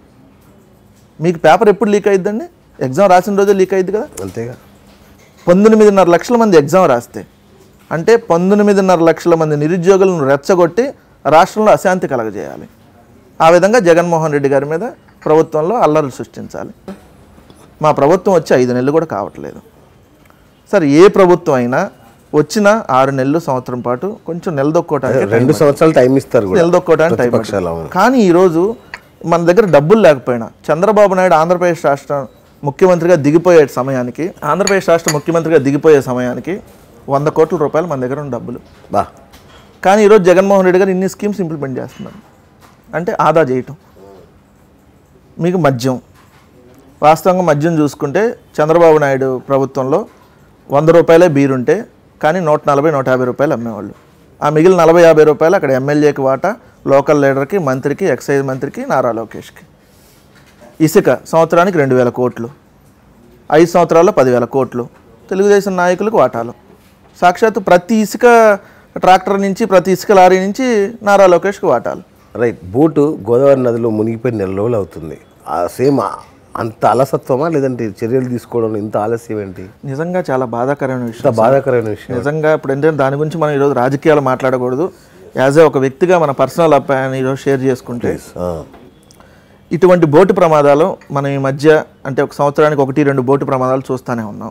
మీకు పేపర్ ఎప్పుడు లీక్ అయ్యిద్దండి ఎగ్జామ్ రాసిన రోజే లీక్ అయ్యిద్ది కదా అంతేగా పంతొమ్మిదిన్నర లక్షల మంది ఎగ్జామ్ రాస్తే అంటే పంతొమ్మిదిన్నర లక్షల మంది నిరుద్యోగులను రెచ్చగొట్టి రాష్ట్రంలో అశాంతి కలగజేయాలి ఆ విధంగా జగన్మోహన్ రెడ్డి గారి మీద ప్రభుత్వంలో అల్లర్లు సృష్టించాలి మా ప్రభుత్వం వచ్చి ఐదు నెలలు కూడా కావట్లేదు సార్ ఏ ప్రభుత్వం అయినా వచ్చిన ఆరు నెలలు సంవత్సరం పాటు కొంచెం నిలదొక్కోవటానికి రెండు సంవత్సరాలు టైం ఇస్తారు కూడా నిలదొక్కోవడానికి టైం ప్రతిపక్షాలు అవును కానీ ఈరోజు మన దగ్గర డబ్బులు లేకపోయినా చంద్రబాబు నాయుడు ఆంధ్రప్రదేశ్ రాష్ట్ర ముఖ్యమంత్రిగా దిగిపోయే సమయానికి ఆంధ్రప్రదేశ్ రాష్ట్ర ముఖ్యమంత్రిగా దిగిపోయే సమయానికి వంద కోట్ల రూపాయలు మన దగ్గర ఉన్న డబ్బులు బా కానీ ఈరోజు జగన్మోహన్ రెడ్డి గారు ఇన్ని స్కీమ్స్ ఇంప్లిమెంట్ చేస్తున్నారు అంటే ఆదా చేయటం మీకు మద్యం వాస్తవంగా మద్యం చూసుకుంటే చంద్రబాబు నాయుడు ప్రభుత్వంలో వంద రూపాయలే బీరుంటే కానీ నూట నలభై నూట యాభై రూపాయలు అమ్మేవాళ్ళు ఆ మిగిలిన నలభై యాభై రూపాయలు అక్కడ ఎమ్మెల్యేకి వాటా లోకల్ లీడర్కి మంత్రికి ఎక్సైజ్ మంత్రికి నారా లోకేష్కి ఇసుక సంవత్సరానికి రెండు వేల కోట్లు ఐదు సంవత్సరాల్లో పదివేల కోట్లు తెలుగుదేశం నాయకులకు వాటాలు సాక్షాత్తు ప్రతి ఇసుక ట్రాక్టర్ నుంచి ప్రతి ఇసుక లారీ నుంచి నారా లోకేష్కి వాటాలు రైట్ బోటు గోదావరి నదిలో మునిగిపోయి నెల రోజులు అవుతుంది ఆ సేమ్ అంత అలసత్వమా లేదంటే చర్యలు తీసుకోవడం ఇంత ఆలస్యం ఏంటి నిజంగా చాలా బాధాకరమైన విషయం ఇంత బాధాకరమైన విషయం నిజంగా ఇప్పుడు ఏంటంటే దాని గురించి మనం ఈరోజు రాజకీయాలు మాట్లాడకూడదు యాజ్ ఏ ఒక వ్యక్తిగా మన పర్సనల్ అపాయాన్ని ఈరోజు షేర్ చేసుకుంటే ఆ, ఇటువంటి బోటు ప్రమాదాలు మనం ఈ మధ్య అంటే ఒక సంవత్సరానికి ఒకటి రెండు బోటు ప్రమాదాలు చూస్తూనే ఉన్నాం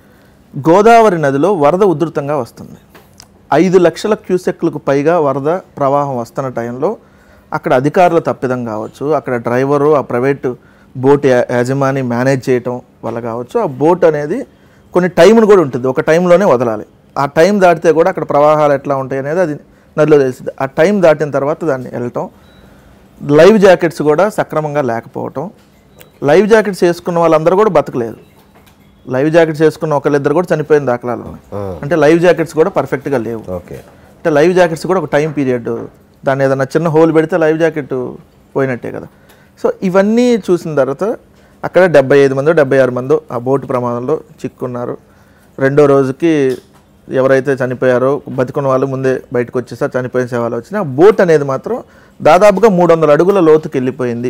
గోదావరి నదిలో వరద ఉధృతంగా వస్తుంది ఐదు లక్షల క్యూసెక్లకు పైగా వరద ప్రవాహం వస్తున్న టైంలో అక్కడ అధికారుల తప్పిదం కావచ్చు అక్కడ డ్రైవరు ఆ ప్రైవేటు బోట్ యా- యాజమాని మేనేజ్ చేయటం వల్ల కావచ్చు ఆ బోట్ అనేది కొన్ని టైంను కూడా ఉంటుంది ఒక టైంలోనే వదలాలి ఆ టైం దాటితే కూడా అక్కడ ప్రవాహాలు ఎట్లా ఉంటాయి అనేది అది నదిలో తెలిసింది ఆ టైం దాటిన తర్వాత దాన్ని వెళ్ళటం లైవ్ జాకెట్స్ కూడా సక్రమంగా లేకపోవటం లైవ్ జాకెట్స్ వేసుకున్న వాళ్ళందరూ కూడా బతకలేదు లైవ్ జాకెట్స్ వేసుకున్న ఒకళ్ళిద్దరు కూడా చనిపోయిన దాఖలాలు ఉన్నాయి ఆ, అంటే లైవ్ జాకెట్స్ కూడా పర్ఫెక్ట్గా లేవు ఓకే అంటే లైవ్ జాకెట్స్ కూడా ఒక టైం పీరియడ్ దాన్ని ఏదైనా చిన్న హోల్ పెడితే లైవ్ జాకెట్ పోయినట్టే కదా సో ఇవన్నీ చూసిన తర్వాత అక్కడ డెబ్బై ఐదు మందో డెబ్బై ఆరు మందో ఆ బోటు ప్రమాదంలో చిక్కున్నారు రెండో రోజుకి ఎవరైతే చనిపోయారో బతికున్న వాళ్ళు ముందే బయటకు వచ్చేసారు చనిపోయిన సేవలు వచ్చినాయి ఆ బోట్ అనేది మాత్రం దాదాపుగా మూడు వందల అడుగుల లోతుకి వెళ్ళిపోయింది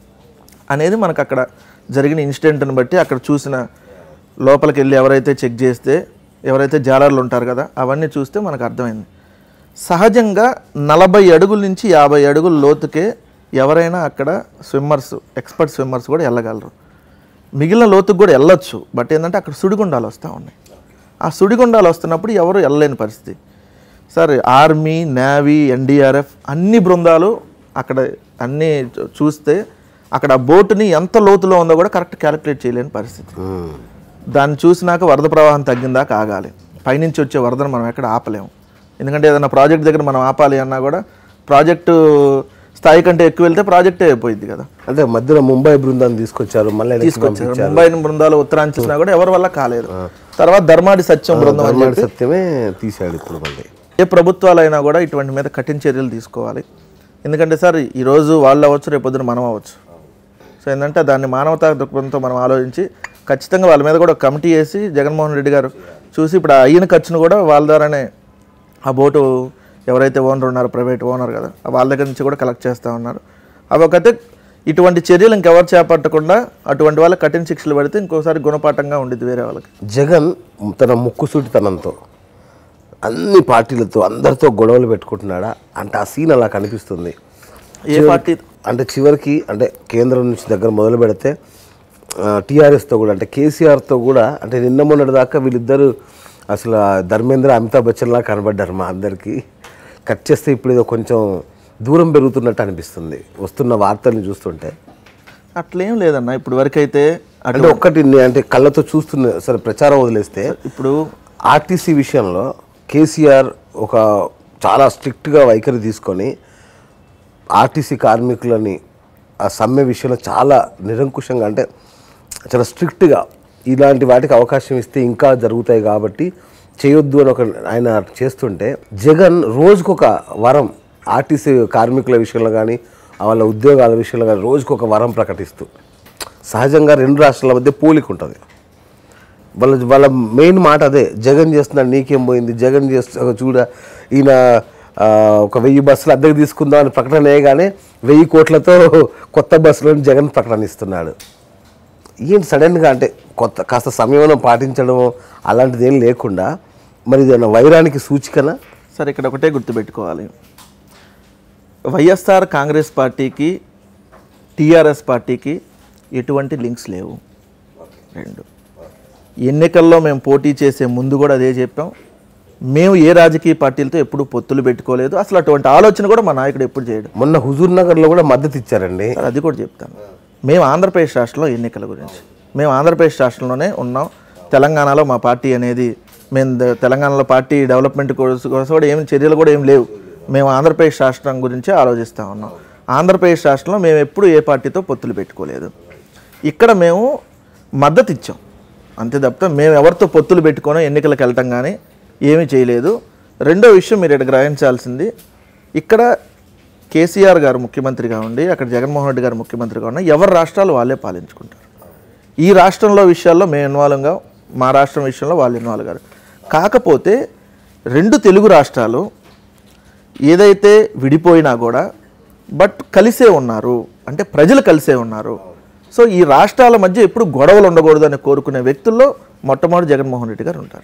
అనేది మనకు అక్కడ జరిగిన ఇన్సిడెంట్ని బట్టి అక్కడ చూసిన లోపలికి వెళ్ళి ఎవరైతే చెక్ చేస్తే ఎవరైతే జాలర్లు ఉంటారు కదా అవన్నీ చూస్తే మనకు అర్థమైంది సహజంగా నలభై అడుగుల నుంచి యాభై అడుగుల లోతుకే ఎవరైనా అక్కడ స్విమ్మర్స్ ఎక్స్పర్ట్ స్విమ్మర్స్ కూడా వెళ్ళగలరు మిగిలిన లోతుకు కూడా వెళ్ళొచ్చు బట్ ఏంటంటే అక్కడ సుడిగుండాలు వస్తూ ఉన్నాయి ఆ సుడిగుండాలు వస్తున్నప్పుడు ఎవరు వెళ్ళలేని పరిస్థితి సార్ ఆర్మీ నేవీ ఎన్డీఆర్ఎఫ్ అన్ని బృందాలు అక్కడ అన్నీ చూ- చూస్తే అక్కడ ఆ బోటుని ఎంత లోతులో ఉందో కూడా కరెక్ట్ క్యాలిక్యులేట్ చేయలేని పరిస్థితి ఉమ్, దాన్ని చూసినాక వరద ప్రవాహం తగ్గిందాక ఆగాలి పైనుంచి వచ్చే వరదను మనం ఎక్కడ ఆపలేము ఎందుకంటే ఏదైనా ప్రాజెక్ట్ దగ్గర మనం ఆపాలి అన్నా కూడా ప్రాజెక్టు స్థాయి కంటే ఎక్కువ వెళ్తే ప్రాజెక్టే అయిపోయింది కదా అంటే మధ్యలో ముంబై బృందాన్ని తీసుకొచ్చారు మళ్ళీ వెనక్కి తీసుకొచ్చారు ముంబై బృందాలు ఉత్తరాంచిన కూడా ఎవరి వల్ల కాలేదు తర్వాత ధర్మాడి సత్యం బృందం అని ధర్మాడి సత్యమే తీశాడు ఇప్పుడు మళ్ళీ ఏ ప్రభుత్వాలైనా కూడా ఇటువంటి మీద కఠిన చర్యలు తీసుకోవాలి ఎందుకంటే సార్ ఈరోజు వాళ్ళు అవ్వచ్చు రేపు పొద్దున మనం అవ్వచ్చు సో ఏంటంటే దాన్ని మానవతా దృక్పథంతో మనం ఆలోచించి ఖచ్చితంగా వాళ్ళ మీద కూడా ఒక కమిటీ వేసి జగన్మోహన్ రెడ్డి గారు చూసి ఇప్పుడు ఆ అయిన ఖర్చును కూడా వాళ్ళ ద్వారానే ఆ బోటు ఎవరైతే ఓనర్ ఉన్నారో ప్రైవేట్ ఓనర్ కదా వాళ్ళ దగ్గర నుంచి కూడా కలెక్ట్ చేస్తూ ఉన్నారు అవి ఒకతే ఇటువంటి చర్యలు ఇంకెవరు చేపట్టకుండా అటువంటి వాళ్ళకి కఠిన శిక్షలు పెడితే ఇంకోసారి గుణపాఠంగా ఉండేది వేరే వాళ్ళకి జగన్ తన ముక్కుసూటితనంతో అన్ని పార్టీలతో అందరితో గొడవలు పెట్టుకుంటున్నాడా అంటే ఆ సీన్ అలా కనిపిస్తుంది ఏ పార్టీ అంటే చివరికి అంటే కేంద్రం నుంచి దగ్గర మొదలు పెడితే టీఆర్ఎస్తో కూడా అంటే కేసీఆర్తో కూడా అంటే నిన్న మొన్నటి దాకా వీళ్ళిద్దరు అసలు ఆ ధర్మేంద్ర అమితాబ్ బచ్చన్లా కనబడ్డారు మా అందరికీ కట్ చేస్తే ఇప్పుడు ఏదో కొంచెం దూరం పెరుగుతున్నట్టు అనిపిస్తుంది వస్తున్న వార్తల్ని చూస్తుంటే అట్లేం లేదన్న ఇప్పుడు వరకైతే అటు అంటే ఒక్కటి నే- అంటే కళ్ళతో చూస్తున్న సరే ప్రచారం వదిలేస్తే ఇప్పుడు ఆర్టీసీ విషయంలో కేసీఆర్ ఒక చాలా స్ట్రిక్ట్గా వైఖరి తీసుకొని ఆర్టీసీ కార్మికులని ఆ సమ్మె విషయంలో చాలా నిరంకుశంగా అంటే చాలా స్ట్రిక్ట్గా ఇలాంటి వాటికి అవకాశం ఇస్తే ఇంకా జరుగుతాయి కాబట్టి చేయొద్దు అని ఒక ఆయన చేస్తుంటే జగన్ రోజుకొక వరం ఆర్టీసీ కార్మికుల విషయంలో కానీ వాళ్ళ ఉద్యోగాల విషయంలో కానీ రోజుకొక వరం ప్రకటిస్తూ సహజంగా రెండు రాష్ట్రాల మధ్య పోలిక ఉంటుంది వాళ్ళ వాళ్ళ మెయిన్ మాట అదే జగన్ చేస్తున్నాడు నీకేం పోయింది జగన్ చేస్తా చూడ ఈయన ఆ, ఒక వెయ్యి బస్సులు అద్దెకు తీసుకుందాం అని ప్రకటన వేయగానే వెయ్యి కోట్లతో కొత్త బస్సులను జగన్ ప్రకటన ఇస్తున్నాడు ఏంటి సడన్గా అంటే కొత్త కాస్త సంయమనం పాటించడం అలాంటిది ఏం లేకుండా మరి ఇది ఏమన్నా వైరానికి సూచికనా సరే ఇక్కడ ఒకటే గుర్తుపెట్టుకోవాలి వైఎస్ఆర్ కాంగ్రెస్ పార్టీకి టీఆర్ఎస్ పార్టీకి ఎటువంటి లింక్స్ లేవు రెండు ఎన్నికల్లో మేము పోటీ చేసే ముందు కూడా అదే చెప్పాం మేము ఏ రాజకీయ పార్టీలతో ఎప్పుడు పొత్తులు పెట్టుకోలేదు అసలు అటువంటి ఆలోచన కూడా మా నాయకుడు ఎప్పుడు చేయడు మొన్న హుజూర్ నగర్లో కూడా మద్దతు ఇచ్చారండి సార్ అది కూడా చెప్తాను మేము ఆంధ్రప్రదేశ్ రాష్ట్రంలో ఎన్నికల గురించి మేము ఆంధ్రప్రదేశ్ రాష్ట్రంలోనే ఉన్నాం తెలంగాణలో మా పార్టీ అనేది మేము ద- తెలంగాణలో పార్టీ డెవలప్మెంట్ కోసం కోసం కూడా ఏమి చర్యలు కూడా ఏం లేవు మేము ఆంధ్రప్రదేశ్ రాష్ట్రం గురించే ఆలోచిస్తూ ఉన్నాం ఆంధ్రప్రదేశ్ రాష్ట్రంలో మేము ఎప్పుడు ఏ పార్టీతో పొత్తులు పెట్టుకోలేదు ఇక్కడ మేము మద్దతు ఇచ్చాం అంతే తప్పితే మేము ఎవరితో పొత్తులు పెట్టుకోనో ఎన్నికలకు వెళ్ళటం కానీ ఏమీ చేయలేదు రెండో విషయం మీరు ఇక్కడ గ్రహించాల్సింది ఇక్కడ కేసీఆర్ గారు ముఖ్యమంత్రిగా ఉండి అక్కడ జగన్మోహన్ రెడ్డి గారు ముఖ్యమంత్రిగా ఉన్న ఎవరి రాష్ట్రాలు వాళ్ళే పాలించుకుంటారు ఈ రాష్ట్రంలో విషయాల్లో మేము ఇన్వాల్వ్గా మా రాష్ట్రం విషయంలో వాళ్ళు ఇన్వాల్వ్ గారు కాకపోతే రెండు తెలుగు రాష్ట్రాలు ఏదైతే విడిపోయినా కూడా బట్ కలిసే ఉన్నారు అంటే ప్రజలు కలిసే ఉన్నారు సో ఈ రాష్ట్రాల మధ్య ఎప్పుడు గొడవలు ఉండకూడదు అని కోరుకునే వ్యక్తుల్లో మొట్టమొదటి జగన్మోహన్ రెడ్డి గారు ఉంటారు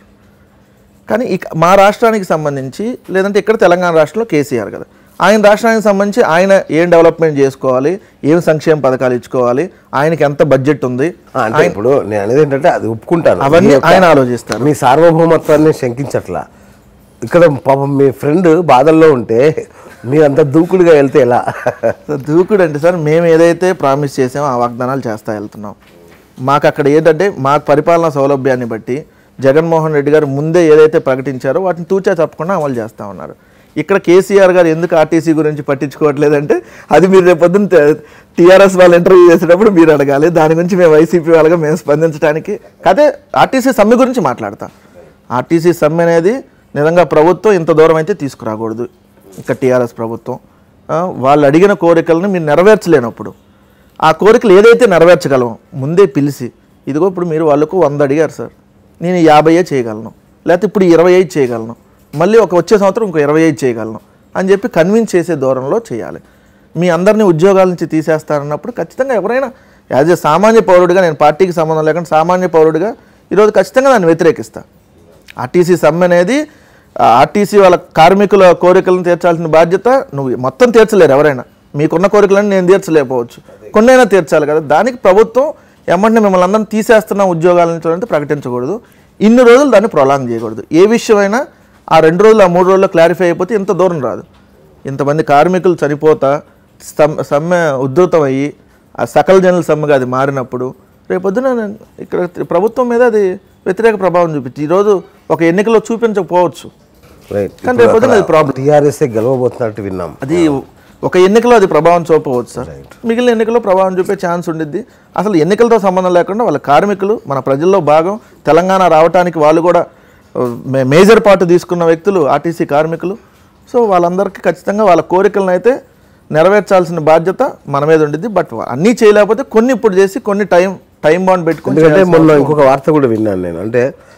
కానీ ఇక మా రాష్ట్రానికి సంబంధించి లేదంటే ఇక్కడ తెలంగాణ రాష్ట్రంలో కేసీఆర్ కదా ఆయన రాష్ట్రానికి సంబంధించి ఆయన ఏం డెవలప్మెంట్ చేసుకోవాలి ఏం సంక్షేమ పథకాలు ఇచ్చుకోవాలి ఆయనకి ఎంత బడ్జెట్ ఉంది ఆ, అంటే ఇప్పుడు నేను అనేది ఏంటంటే అది ఒప్పుకుంటాను అవన్నీ మీ యొక్క- ఆయన ఆలోచిస్తారు మీ సార్వభౌమత్వాన్ని శంకించట్లా ఇక్కడ పాపం మీ ఫ్రెండ్ బాధల్లో ఉంటే మీరంతా దూకుడుగా వెళ్తే ఎలా సార్ దూకుడు అంటే సార్ మేము ఏదైతే ప్రామిస్ చేసామో ఆ వాగ్దానాలు చేస్తా వెళ్తున్నాం మాకు అక్కడ ఏంటంటే మాకు పరిపాలనా సౌలభ్యాన్ని బట్టి జగన్మోహన్ రెడ్డి గారు ముందే ఏదైతే ప్రకటించారో వాటిని తూచా తప్పకుండా అమలు చేస్తూ ఉన్నారు ఇక్కడ కేసీఆర్ గారు ఎందుకు ఆర్టీసీ గురించి పట్టించుకోవట్లేదంటే అది మీరు రేపు పొద్దున్న టీఆర్ఎస్ వాళ్ళు ఇంటర్వ్యూ చేసేటప్పుడు మీరు అడగాలి దాని గురించి మేము వైసీపీ వాళ్ళగా మేము స్పందించడానికి అదే ఆర్టీసీ సమ్మె గురించి మాట్లాడతాం ఆర్టీసీ సమ్మె అనేది నిజంగా ప్రభుత్వం ఇంత దూరం అయితే తీసుకురాకూడదు ఇక టీఆర్ఎస్ ప్రభుత్వం ఆ, వాళ్ళు అడిగిన కోరికలను మీరు నెరవేర్చలేనప్పుడు ఆ కోరికలు ఏదైతే నెరవేర్చగలమో ముందే పిలిచి ఇదిగో ఇప్పుడు మీరు వాళ్ళకు వంద అడిగారు సార్ నేను యాభైయే చేయగలను లేకపోతే ఇప్పుడు ఇరవై ఐదు చేయగలను మళ్ళీ ఒక వచ్చే సంవత్సరం ఇంకో ఇరవై ఐదు చేయగలను అని చెప్పి కన్విన్స్ చేసే దూరంలో చేయాలి మీ అందరినీ ఉద్యోగాల నుంచి తీసేస్తారన్నప్పుడు ఖచ్చితంగా ఎవరైనా యాజ్ ఏ సామాన్య పౌరుడిగా నేను పార్టీకి సంబంధం లేకుండా సామాన్య పౌరుడిగా ఈరోజు ఖచ్చితంగా దాన్ని వ్యతిరేకిస్తా ఆర్టీసీ సమ్మె అనేది ఆ ఆర్టీసీ వాళ్ళ కార్మికుల కోరికలను తీర్చాల్సిన బాధ్యత నువ్వు మొత్తం తీర్చలేరు ఎవరైనా మీకున్న కోరికలను నేను తీర్చలేకపోవచ్చు కొన్నైనా తీర్చాలి కదా దానికి ప్రభుత్వం ఏమంటే మిమ్మల్ని అందరిని తీసేస్తున్న ఉద్యోగాల నుంచి అంటే ప్రకటించకూడదు ఇన్ని రోజులు దాన్ని ప్రొలాంగ్ చేయకూడదు ఏ విషయమైనా ఆ రెండు రోజులు ఆ మూడు రోజుల్లో క్లారిఫై అయిపోతే ఇంత దూరం రాదు ఇంతమంది కార్మికులు చనిపోతా సమ్- సమ్మె ఉధృతమయ్యి ఆ సకల జనుల సమ్మెగా అది మారినప్పుడు రేపొద్దున నేను ఇక్కడ ప్రభుత్వం మీద అది వ్యతిరేక ప్రభావం చూపించి ఈరోజు ఒక ఎన్నికలో చూపించకపోవచ్చు రైట్ కానీ రేపు పొద్దున్న అది ప్రాబ్లం టీఆర్ఎస్ఏ గెలవబోతున్నట్టు విన్నాం అది ఒక ఎన్నికలో అది ప్రభావం చూపవచ్చు సార్ మిగిలిన ఎన్నికల్లో ప్రభావం చూపే ఛాన్స్ ఉండిద్ది అసలు ఎన్నికలతో సంబంధం లేకుండా వాళ్ళ కార్మికులు మన ప్రజల్లో భాగం తెలంగాణ రావడానికి వాళ్ళు కూడా ఆ, మే- మేజర్ పార్ట్ తీసుకున్న వ్యక్తులు ఆర్టీసీ కార్మికులు సో వాళ్ళందరికీ ఖచ్చితంగా వాళ్ళ కోరికలను అయితే నెరవేర్చాల్సిన బాధ్యత మన మీద ఉండిద్ది బట్ అన్నీ చేయలేకపోతే కొన్ని ఇప్పుడు చేసి కొన్ని టైం టైం బాండ్ పెట్టుకుని ఎందుకంటే మొన్న ఇంకొక వార్త కూడా విన్నాను నేను అంటే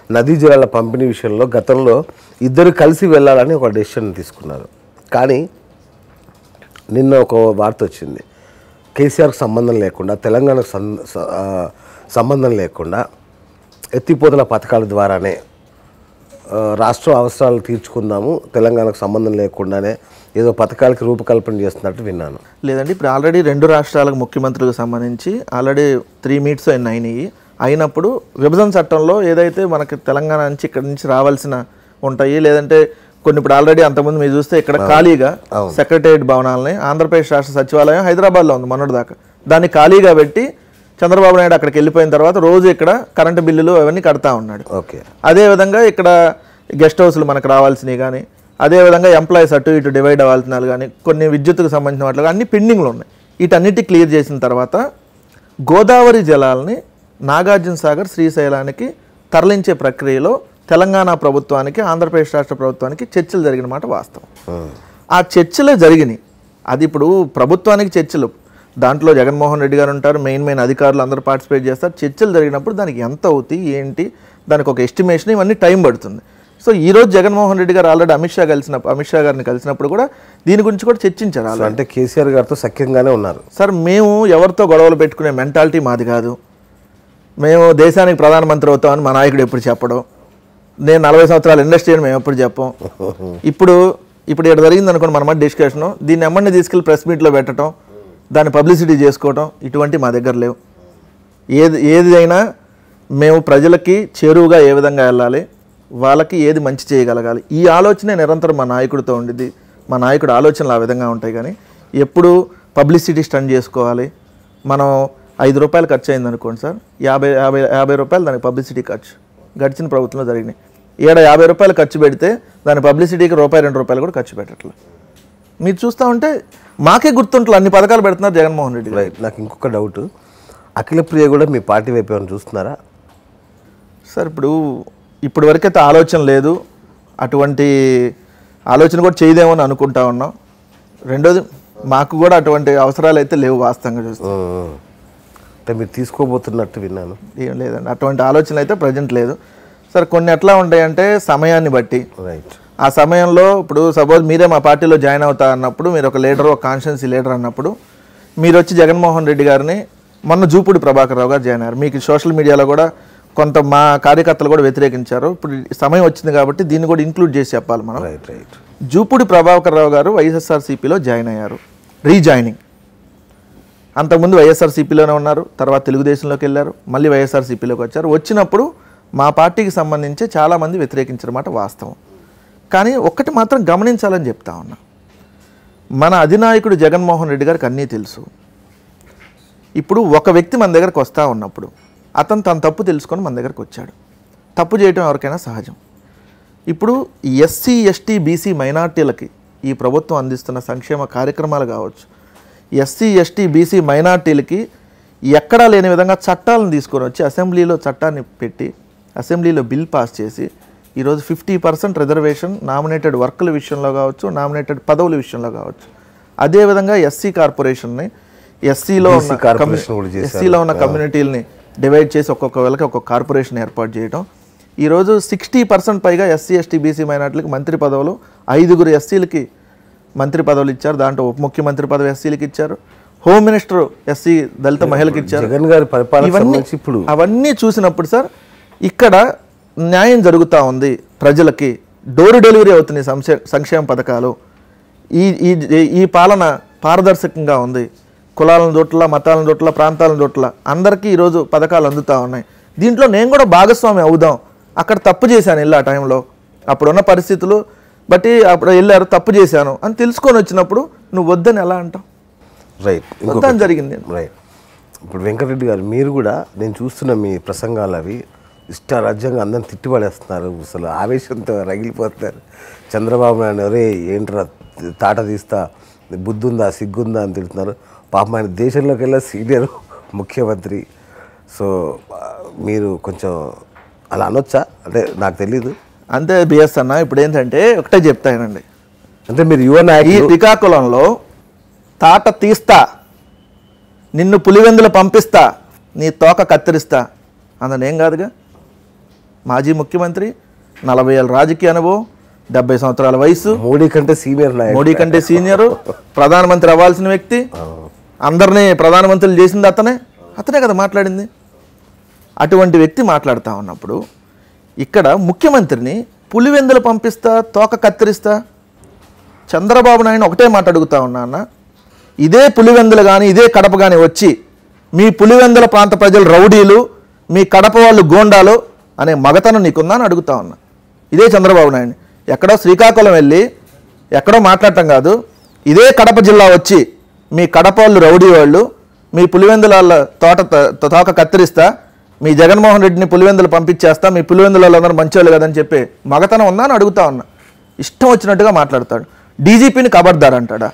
నదీ జలాల పంపిణీ విషయంలో గతంలో ఇద్దరు కలిసి వెళ్ళాలని ఒక డెసిషన్ తీసుకున్నారు కానీ నిన్న ఒక వార్త వచ్చింది కేసీఆర్కి సంబంధం లేకుండా తెలంగాణకు సం- స- ఆ, సంబంధం లేకుండా ఎత్తిపోతల పథకాల ద్వారానే ఆ, రాష్ట్ర అవసరాలు తీర్చుకుందాము తెలంగాణకు సంబంధం లేకుండానే ఏదో పథకాలకి రూపకల్పన చేస్తున్నట్టు విన్నాను లేదండి ఇప్పుడు ఆల్రెడీ రెండు రాష్ట్రాలకు ముఖ్యమంత్రులకు సంబంధించి ఆల్రెడీ త్రీ మీట్స్ అయిన అయినాయి అయినప్పుడు విభజన చట్టంలో ఏదైతే మనకి తెలంగాణ నుంచి ఇక్కడ నుంచి రావాల్సిన ఉంటాయి లేదంటే కొన్ని ఇప్పుడు ఆల్రెడీ అంతకుముందు మీరు చూస్తే ఇక్కడ ఖాళీగా సెక్రటరియట్ భవనాలని ఆంధ్రప్రదేశ్ రాష్ట్ర సచివాలయం హైదరాబాద్లో ఉంది మొన్నటి దాకా దాన్ని ఖాళీగా పెట్టి చంద్రబాబు నాయుడు అక్కడికి వెళ్ళిపోయిన తర్వాత రోజు ఇక్కడ కరెంటు బిల్లులు అవన్నీ కడతా ఉన్నాడు ఓకే అదేవిధంగా ఇక్కడ గెస్ట్ హౌస్లు మనకు రావాల్సినవి కానీ అదేవిధంగా ఎంప్లాయీస్ అటు ఇటు డివైడ్ అవ్వాల్సినవి కానీ కొన్ని విద్యుత్తుకు సంబంధించిన వాటిలో అన్ని పెండింగ్లు ఉన్నాయి వీటన్నిటి క్లియర్ చేసిన తర్వాత గోదావరి జలాల్ని నాగార్జున సాగర్ శ్రీశైలానికి తరలించే ప్రక్రియలో తెలంగాణ ప్రభుత్వానికి ఆంధ్రప్రదేశ్ రాష్ట్ర ప్రభుత్వానికి చర్చలు జరిగిన మాట వాస్తవం ఆ చర్చలే జరిగినాయి అది ఇప్పుడు ప్రభుత్వానికి చర్చలు దాంట్లో జగన్మోహన్ రెడ్డి గారు ఉంటారు మెయిన్ మెయిన్ అధికారులు అందరూ పార్టిసిపేట్ చేస్తారు చర్చలు జరిగినప్పుడు దానికి ఎంత అవుతాయి ఏంటి దానికి ఒక ఎస్టిమేషన్ ఇవన్నీ టైం పడుతుంది సో ఈ రోజు జగన్మోహన్ రెడ్డి గారు ఆల్రెడీ అమిత్ షా కలిసినప్పుడు అమిత్ షా గారిని కలిసినప్పుడు కూడా దీని గురించి కూడా చర్చించారు సో ఆల్రెడీ అంటే కేసీఆర్ గారితో సఖ్యంగానే ఉన్నారు సార్ మేము ఎవరితో గొడవలు పెట్టుకునే మెంటాలిటీ మాది కాదు మేము దేశానికి ప్రధానమంత్రి అవుతామని మా నాయకుడు ఎప్పుడు చెప్పడం నేను నలభై సంవత్సరాల ఇండస్ట్రీ అని మేము ఎప్పుడు చెప్పం ఇప్పుడు ఇప్పుడు ఇక్కడ జరిగింది అనుకోండి మన మధ్య డిస్కషన్ దీన్ని ఎమ్మడిని తీసుకెళ్ళి ప్రెస్ మీట్లో పెట్టడం దాన్ని పబ్లిసిటీ చేసుకోవటం ఇటువంటి మా దగ్గర లేవు ఏది ఏది అయినా మేము ప్రజలకి చేరువుగా ఏ విధంగా వెళ్ళాలి వాళ్ళకి ఏది మంచి చేయగలగాలి ఈ ఆలోచనే నిరంతరం మా నాయకుడితో ఉండిద్ది మా నాయకుడు ఆలోచనలు ఆ విధంగా ఉంటాయి కానీ ఎప్పుడు పబ్లిసిటీ స్టంట్ చేసుకోవాలి మనం ఐదు రూపాయలు ఖర్చు అయింది అనుకోండి సార్ యాభై యాభై యాభై రూపాయలు దానికి పబ్లిసిటీ ఖర్చు గడిచిన ప్రభుత్వంలో జరిగినాయి ఈడ యాభై రూపాయలు ఖర్చు పెడితే దాని పబ్లిసిటీకి రూపాయి రెండు రూపాయలు కూడా ఖర్చు పెట్టట్లేదు మీరు చూస్తూ ఉంటే మాకే గుర్తుంటారు అన్ని పథకాలు పెడుతున్నారు జగన్మోహన్ రెడ్డి గారు రైట్ నాకు ఇంకొక డౌట్ అఖిల ప్రియ కూడా మీ పార్టీ వైపు ఏమైనా చూస్తున్నారా సార్ ఇప్పుడు ఇప్పటి వరకైతే ఆలోచన లేదు అటువంటి ఆలోచన కూడా చేయదేమో అని అనుకుంటా ఉన్నాం రెండోది మాకు కూడా అటువంటి అవసరాలు అయితే లేవు వాస్తవంగా చూస్తే ఉమ్. అంటే మీరు తీసుకోబోతున్నట్టు విన్నాను ఏం లేదండి అటువంటి ఆలోచన అయితే ప్రజెంట్ లేదు సార్ కొన్ని ఎట్లా ఉంటాయంటే సమయాన్ని బట్టి రైట్ ఆ సమయంలో ఇప్పుడు సపోజ్ మీరే మా పార్టీలో జాయిన్ అవుతా అన్నప్పుడు మీరు ఒక లీడర్ ఒక కాన్స్టిట్యున్సీ లీడర్ అన్నప్పుడు మీరు వచ్చి జగన్మోహన్ రెడ్డి గారిని మొన్న జూపూడి ప్రభాకర్ రావు గారు జాయిన్ అయ్యారు మీకు సోషల్ మీడియాలో కూడా కొంత మా కార్యకర్తలు కూడా వ్యతిరేకించారు ఇప్పుడు ఈ సమయం వచ్చింది కాబట్టి దీన్ని కూడా ఇంక్లూడ్ చేసి చెప్పాలి మనం రైట్ రైట్ జూపూడి ప్రభాకర్ రావు గారు వైఎస్ఆర్సీపీలో జాయిన్ అయ్యారు రీజాయినింగ్ అంతకుముందు వైఎస్ఆర్సీపీలోనే ఉన్నారు తర్వాత తెలుగుదేశంలోకి వెళ్ళారు మళ్ళీ వైఎస్ఆర్సీపీలోకి వచ్చారు వచ్చినప్పుడు మా పార్టీకి సంబంధించి చాలామంది వ్యతిరేకించిన మాట వాస్తవం కానీ ఒక్కటి మాత్రం గమనించాలని చెప్తా ఉన్నా మన అధినాయకుడు జగన్మోహన్ రెడ్డి గారికి అన్నీ తెలుసు ఇప్పుడు ఒక వ్యక్తి మన దగ్గరకు వస్తూ ఉన్నప్పుడు అతను తన తప్పు తెలుసుకొని మన దగ్గరకు వచ్చాడు తప్పు చేయటం ఎవరికైనా సహజం ఇప్పుడు ఎస్సీ ఎస్టీ బీసీ మైనార్టీలకి ఈ ప్రభుత్వం అందిస్తున్న సంక్షేమ కార్యక్రమాలు కావచ్చు ఎస్సీ ఎస్టీ బీసీ మైనార్టీలకి ఎక్కడా లేని విధంగా చట్టాలను తీసుకొని వచ్చి అసెంబ్లీలో చట్టాన్ని పెట్టి అసెంబ్లీలో బిల్ పాస్ చేసి ఈరోజు ఫిఫ్టీ పర్సెంట్ రిజర్వేషన్ నామినేటెడ్ వర్కుల విషయంలో కావచ్చు నామినేటెడ్ పదవుల విషయంలో కావచ్చు అదేవిధంగా ఎస్సీ కార్పొరేషన్ని ఎస్సీలో ఉన్న BC కార్పొరేషన్ కూడా చేశారు. ఎస్సీలో ఉన్న కమ్యూనిటీలని డివైడ్ చేసి ఒక్కొక్క వేళకి ఒక్కొక్క కార్పొరేషన్ ఏర్పాటు చేయడం ఈరోజు సిక్స్టీ పర్సెంట్ పైగా ఎస్సీ ఎస్టీ బీసీ మైనార్టీలకు మంత్రి పదవులు ఐదుగురు ఎస్సీలకి మంత్రి పదవులు ఇచ్చారు దాంట్లో ఉప ముఖ్యమంత్రి పదవి ఎస్సీలకి ఇచ్చారు హోమ్ మినిస్టర్ ఎస్సీ దళిత మహిళకి ఇచ్చారు జగన్ గారి పరిపాలన ఇవన్నీ సంబంధించి ఇప్పుడు అవన్నీ చూసినప్పుడు సార్ ఇక్కడ న్యాయం జరుగుతూ ఉంది ప్రజలకి డోర్ డెలివరీ అవుతున్నాయి సంక్షే సంక్షేమ పథకాలు ఈ ఈ ఈ పాలన పారదర్శకంగా ఉంది కులాలను చోట్ల మతాలను చోట్ల ప్రాంతాలను చోట్ల అందరికీ ఈరోజు పథకాలు అందుతూ ఉన్నాయి దీంట్లో నేను కూడా భాగస్వామి అవుదాం అక్కడ తప్పు చేశాను వెళ్ళి ఆ టైంలో అప్పుడున్న పరిస్థితులు బట్టి అప్పుడు వెళ్ళారు తప్పు చేశాను అని తెలుసుకొని వచ్చినప్పుడు నువ్వు వద్దని ఎలా అంటావు రైట్ ఇంకొక మొత్తం జరిగింది రైట్ ఇప్పుడు వెంకటరెడ్డి గారు మీరు కూడా నేను చూస్తున్న మీ ప్రసంగాలు అవి ఇష్టారాజ్యంగా అందరిని తిట్టిపడేస్తున్నారు అసలు ఆవేశంతో రగిలిపోతున్నారు చంద్రబాబు నాయుడు అరే ఏంట్రా తాట తీస్తా బుద్ధుందా సిగ్గుందా అని తిడుతున్నారు పాపం ఆయన దేశంలోకి వెళ్ళా సీనియర్ ముఖ్యమంత్రి సో ఆ, మీరు కొంచెం అలా అనొచ్చా అంటే నాకు తెలీదు అంతే బిఎస్ అన్న ఇప్పుడు ఏంటంటే ఒకటే చెప్తానండి అంటే మీరు యువ ఈ నాయకులు శ్రీకాకుళంలో తాట తీస్తా నిన్ను పులివెందులు పంపిస్తా నీ తోక కత్తిరిస్తా అందులో ఏం కాదుగా మాజీ ముఖ్యమంత్రి నలభై ఏళ్ళ రాజకీయ అనుభవం డెబ్బై సంవత్సరాల వయసు మోడీ కంటే సీనియర్ నాయకుడు మోడీ కంటే సీనియరు ప్రధానమంత్రి అవ్వాల్సిన వ్యక్తి అందరినీ ప్రధానమంత్రులు చేసింది అతనే అతనే కదా మాట్లాడింది అటువంటి వ్యక్తి మాట్లాడుతూ ఉన్నప్పుడు ఇక్కడ ముఖ్యమంత్రిని పులివెందులు పంపిస్తా తోక కత్తిరిస్తా చంద్రబాబు నాయుడు ఒకటే మాట అడుగుతా ఉన్నా అన్న ఇదే పులివెందులు కానీ ఇదే కడప కానీ వచ్చి మీ పులివెందుల ప్రాంత ప్రజలు రౌడీలు మీ కడప వాళ్ళు గోండాలు అనే మగతనం నీకుందా అని అడుగుతా ఉన్నా ఇదే చంద్రబాబు నాయుడు ఎక్కడో శ్రీకాకుళం వెళ్ళి ఎక్కడో మాట్లాడటం కాదు ఇదే కడప జిల్లా వచ్చి మీ కడప వాళ్ళు రౌడీ వాళ్ళు మీ పులివెందుల వాళ్ళ తోట త- తోక కత్తిరిస్తా మీ జగన్మోహన్ రెడ్డిని పులివెందులు పంపించేస్తా మీ పులివెందుల వాళ్ళందరూ మంచోళ్ళు కదని చెప్పి మగతనం ఉందా అని అడుగుతా ఉన్నా ఇష్టం వచ్చినట్టుగా మాట్లాడతాడు డీజీపీని కబర్దార్ అంటాడా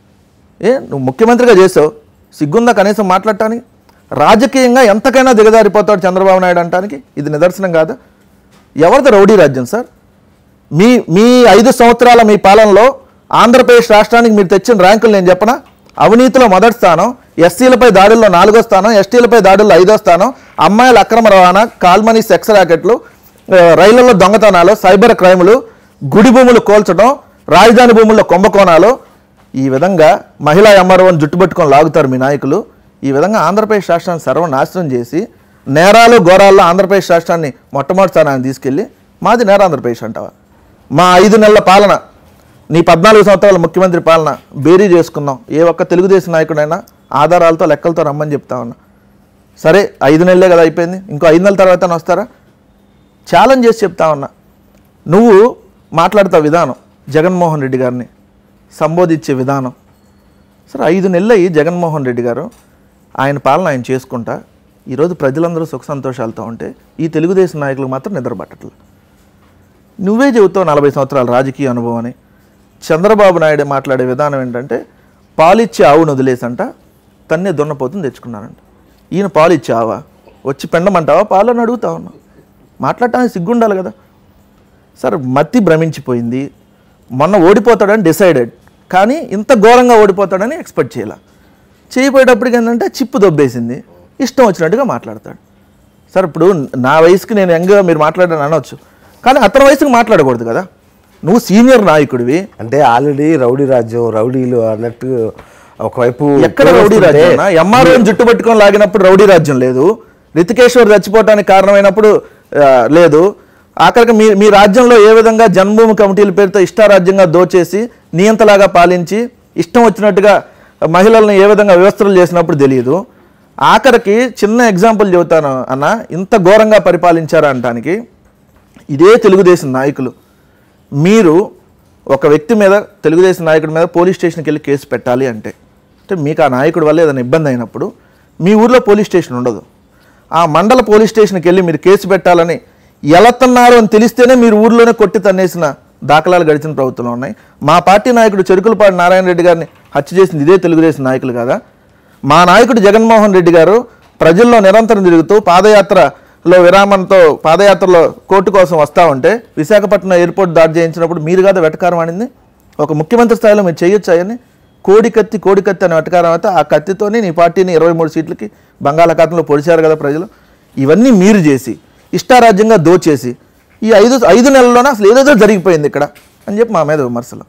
ఏ నువ్వు ముఖ్యమంత్రిగా చేసావు సిగ్గుందా కనీసం మాట్లాడటానికి రాజకీయంగా ఎంతకైనా దిగజారిపోతాడు చంద్రబాబు నాయుడు అంటానికి ఇది నిదర్శనం కాదా ఎవరిది రౌడీ రాజ్యం సార్ మీ మీ ఐదు సంవత్సరాల మీ పాలనలో ఆంధ్రప్రదేశ్ రాష్ట్రానికి మీరు తెచ్చిన ర్యాంకులు నేను చెప్పనా అవినీతిలో మొదటి స్థానం ఎస్సీలపై దాడుల్లో నాలుగో స్థానం ఎస్టీలపై దాడుల్లో ఐదో స్థానం అమ్మాయిల అక్రమ రవాణా కాల్మనీ సెక్స్ ర్యాకెట్లు ఆ, రైళ్లలో దొంగతనాలు సైబర్ క్రైములు గుడి భూములు కోల్చడం రాజధాని భూముల్లో కుంభకోణాలు ఈ విధంగా మహిళా ఎంఆర్ఓని జుట్టుపట్టుకొని లాగుతారు మీ నాయకులు ఈ విధంగా ఆంధ్రప్రదేశ్ రాష్ట్రాన్ని సర్వనాశనం చేసి నేరాలు ఘోరాల్లో ఆంధ్రప్రదేశ్ రాష్ట్రాన్ని మొట్టమొదటి స్థానాన్ని తీసుకెళ్ళి మాది నేరాంధ్రప్రదేశ్ అంటావా మా ఐదు నెలల పాలన నీ పద్నాలుగు సంవత్సరాల ముఖ్యమంత్రి పాలన బేరీ చేసుకుందాం ఏ ఒక్క తెలుగుదేశం నాయకుడైనా ఆధారాలతో లెక్కలతో రమ్మని చెప్తా ఉన్నా సరే ఐదు నెలలే కదా అయిపోయింది ఇంకో ఐదు నెలల తర్వాత వస్తారా ఛాలెంజ్ చేసి చెప్తా ఉన్నా నువ్వు మాట్లాడతావు విధానం జగన్మోహన్ రెడ్డి గారిని సంబోధించే విధానం సరే ఐదు నెలలు అయ్యి జగన్మోహన్ రెడ్డి గారు ఆయన పాలన ఆయన చేసుకుంటా ఈరోజు ప్రజలందరూ సుఖ సంతోషాలతో ఉంటే ఈ తెలుగుదేశం నాయకులకు మాత్రం నిద్ర పట్టట్లేదు నువ్వే చెబుతావు నలభై సంవత్సరాల రాజకీయ అనుభవం అని చంద్రబాబు నాయుడు మాట్లాడే విధానం ఏంటంటే పాలిచ్చే ఆవును వదిలేసంట తన్నే దున్నపోతుని తెచ్చుకున్నారంట ఈయన పాలిచ్చే ఆవా వచ్చి పెండమంటావా పాలని అడుగుతా ఉన్నా మాట్లాడటానికి సిగ్గుండాలి కదా సార్ మతి భ్రమించిపోయింది మొన్న ఓడిపోతాడని డిసైడెడ్ కానీ ఇంత ఘోరంగా ఓడిపోతాడని ఎక్స్పెక్ట్ చేయాల చేయబోయేటప్పటికి ఏంటంటే చిప్పు దొబ్బేసింది ఇష్టం వచ్చినట్టుగా మాట్లాడతాడు సార్ ఇప్పుడు నా వయసుకి నేను యంగ్గా మీరు మాట్లాడాను అనవచ్చు కానీ అతని వయసుకి మాట్లాడకూడదు కదా నువ్వు సీనియర్ నాయకుడివి అంటే ఆల్రెడీ రౌడీ రాజ్యం రౌడీలు అన్నట్టు ఒకవైపు ఎక్కడ రౌడీ రాజ్యం ఎంఆర్ఓ జుట్టు పట్టుకొని లాగినప్పుడు రౌడీ రాజ్యం లేదు రితికేశ్వర్ చచ్చిపోవటానికి కారణమైనప్పుడు ఆ, లేదు ఆఖరికి మీ మీ రాజ్యంలో ఏ విధంగా జన్మభూమి కమిటీల పేరుతో ఇష్టారాజ్యంగా దోచేసి నియంతలాగా పాలించి ఇష్టం వచ్చినట్టుగా మహిళలను ఏ విధంగా వ్యవస్థలు చేసినప్పుడు తెలియదు ఆఖరికి చిన్న ఎగ్జాంపుల్ చెబుతాను అన్న ఇంత ఘోరంగా పరిపాలించారా అంటానికి ఇదే తెలుగుదేశం నాయకులు మీరు ఒక వ్యక్తి మీద తెలుగుదేశం నాయకుడి మీద పోలీస్ స్టేషన్కి వెళ్ళి కేసు పెట్టాలి అంటే అంటే మీకు ఆ నాయకుడి వల్ల ఏదైనా ఇబ్బంది అయినప్పుడు మీ ఊర్లో పోలీస్ స్టేషన్ ఉండదు ఆ మండల పోలీస్ స్టేషన్కి వెళ్ళి మీరు కేసు పెట్టాలని ఎలతన్నారు అని తెలిస్తేనే మీరు ఊర్లోనే కొట్టి తన్నేసిన దాఖలాలు గడిచిన ప్రభుత్వంలో ఉన్నాయి మా పార్టీ నాయకుడు చెరుకులపాటి నారాయణ రెడ్డి గారిని హత్య చేసింది ఇదే తెలుగుదేశం నాయకులు కదా మా నాయకుడు జగన్మోహన్ రెడ్డి గారు ప్రజల్లో నిరంతరం తిరుగుతూ పాదయాత్రలో విరామంతో పాదయాత్రలో కోర్టు కోసం వస్తూ ఉంటే విశాఖపట్నం ఎయిర్పోర్ట్ దాడి చేయించినప్పుడు మీరు కదా వెటకారం ఆడింది ఒక ముఖ్యమంత్రి స్థాయిలో మీరు చేయొచ్చు అవన్నీ కోడి కత్తి కోడి కత్తి అనే వెటకారం అయితే ఆ కత్తితోనే నీ పార్టీని ఇరవై మూడు సీట్లకి బంగాళాఖాతంలో పొడిచారు కదా ప్రజలు ఇవన్నీ మీరు చేసి ఇష్టారాజ్యంగా దోచేసి ఈ ఐదు ఐదు నెలల్లోనే అసలు ఏదేదో జరిగిపోయింది ఇక్కడ అని చెప్పి మా మీద విమర్శలు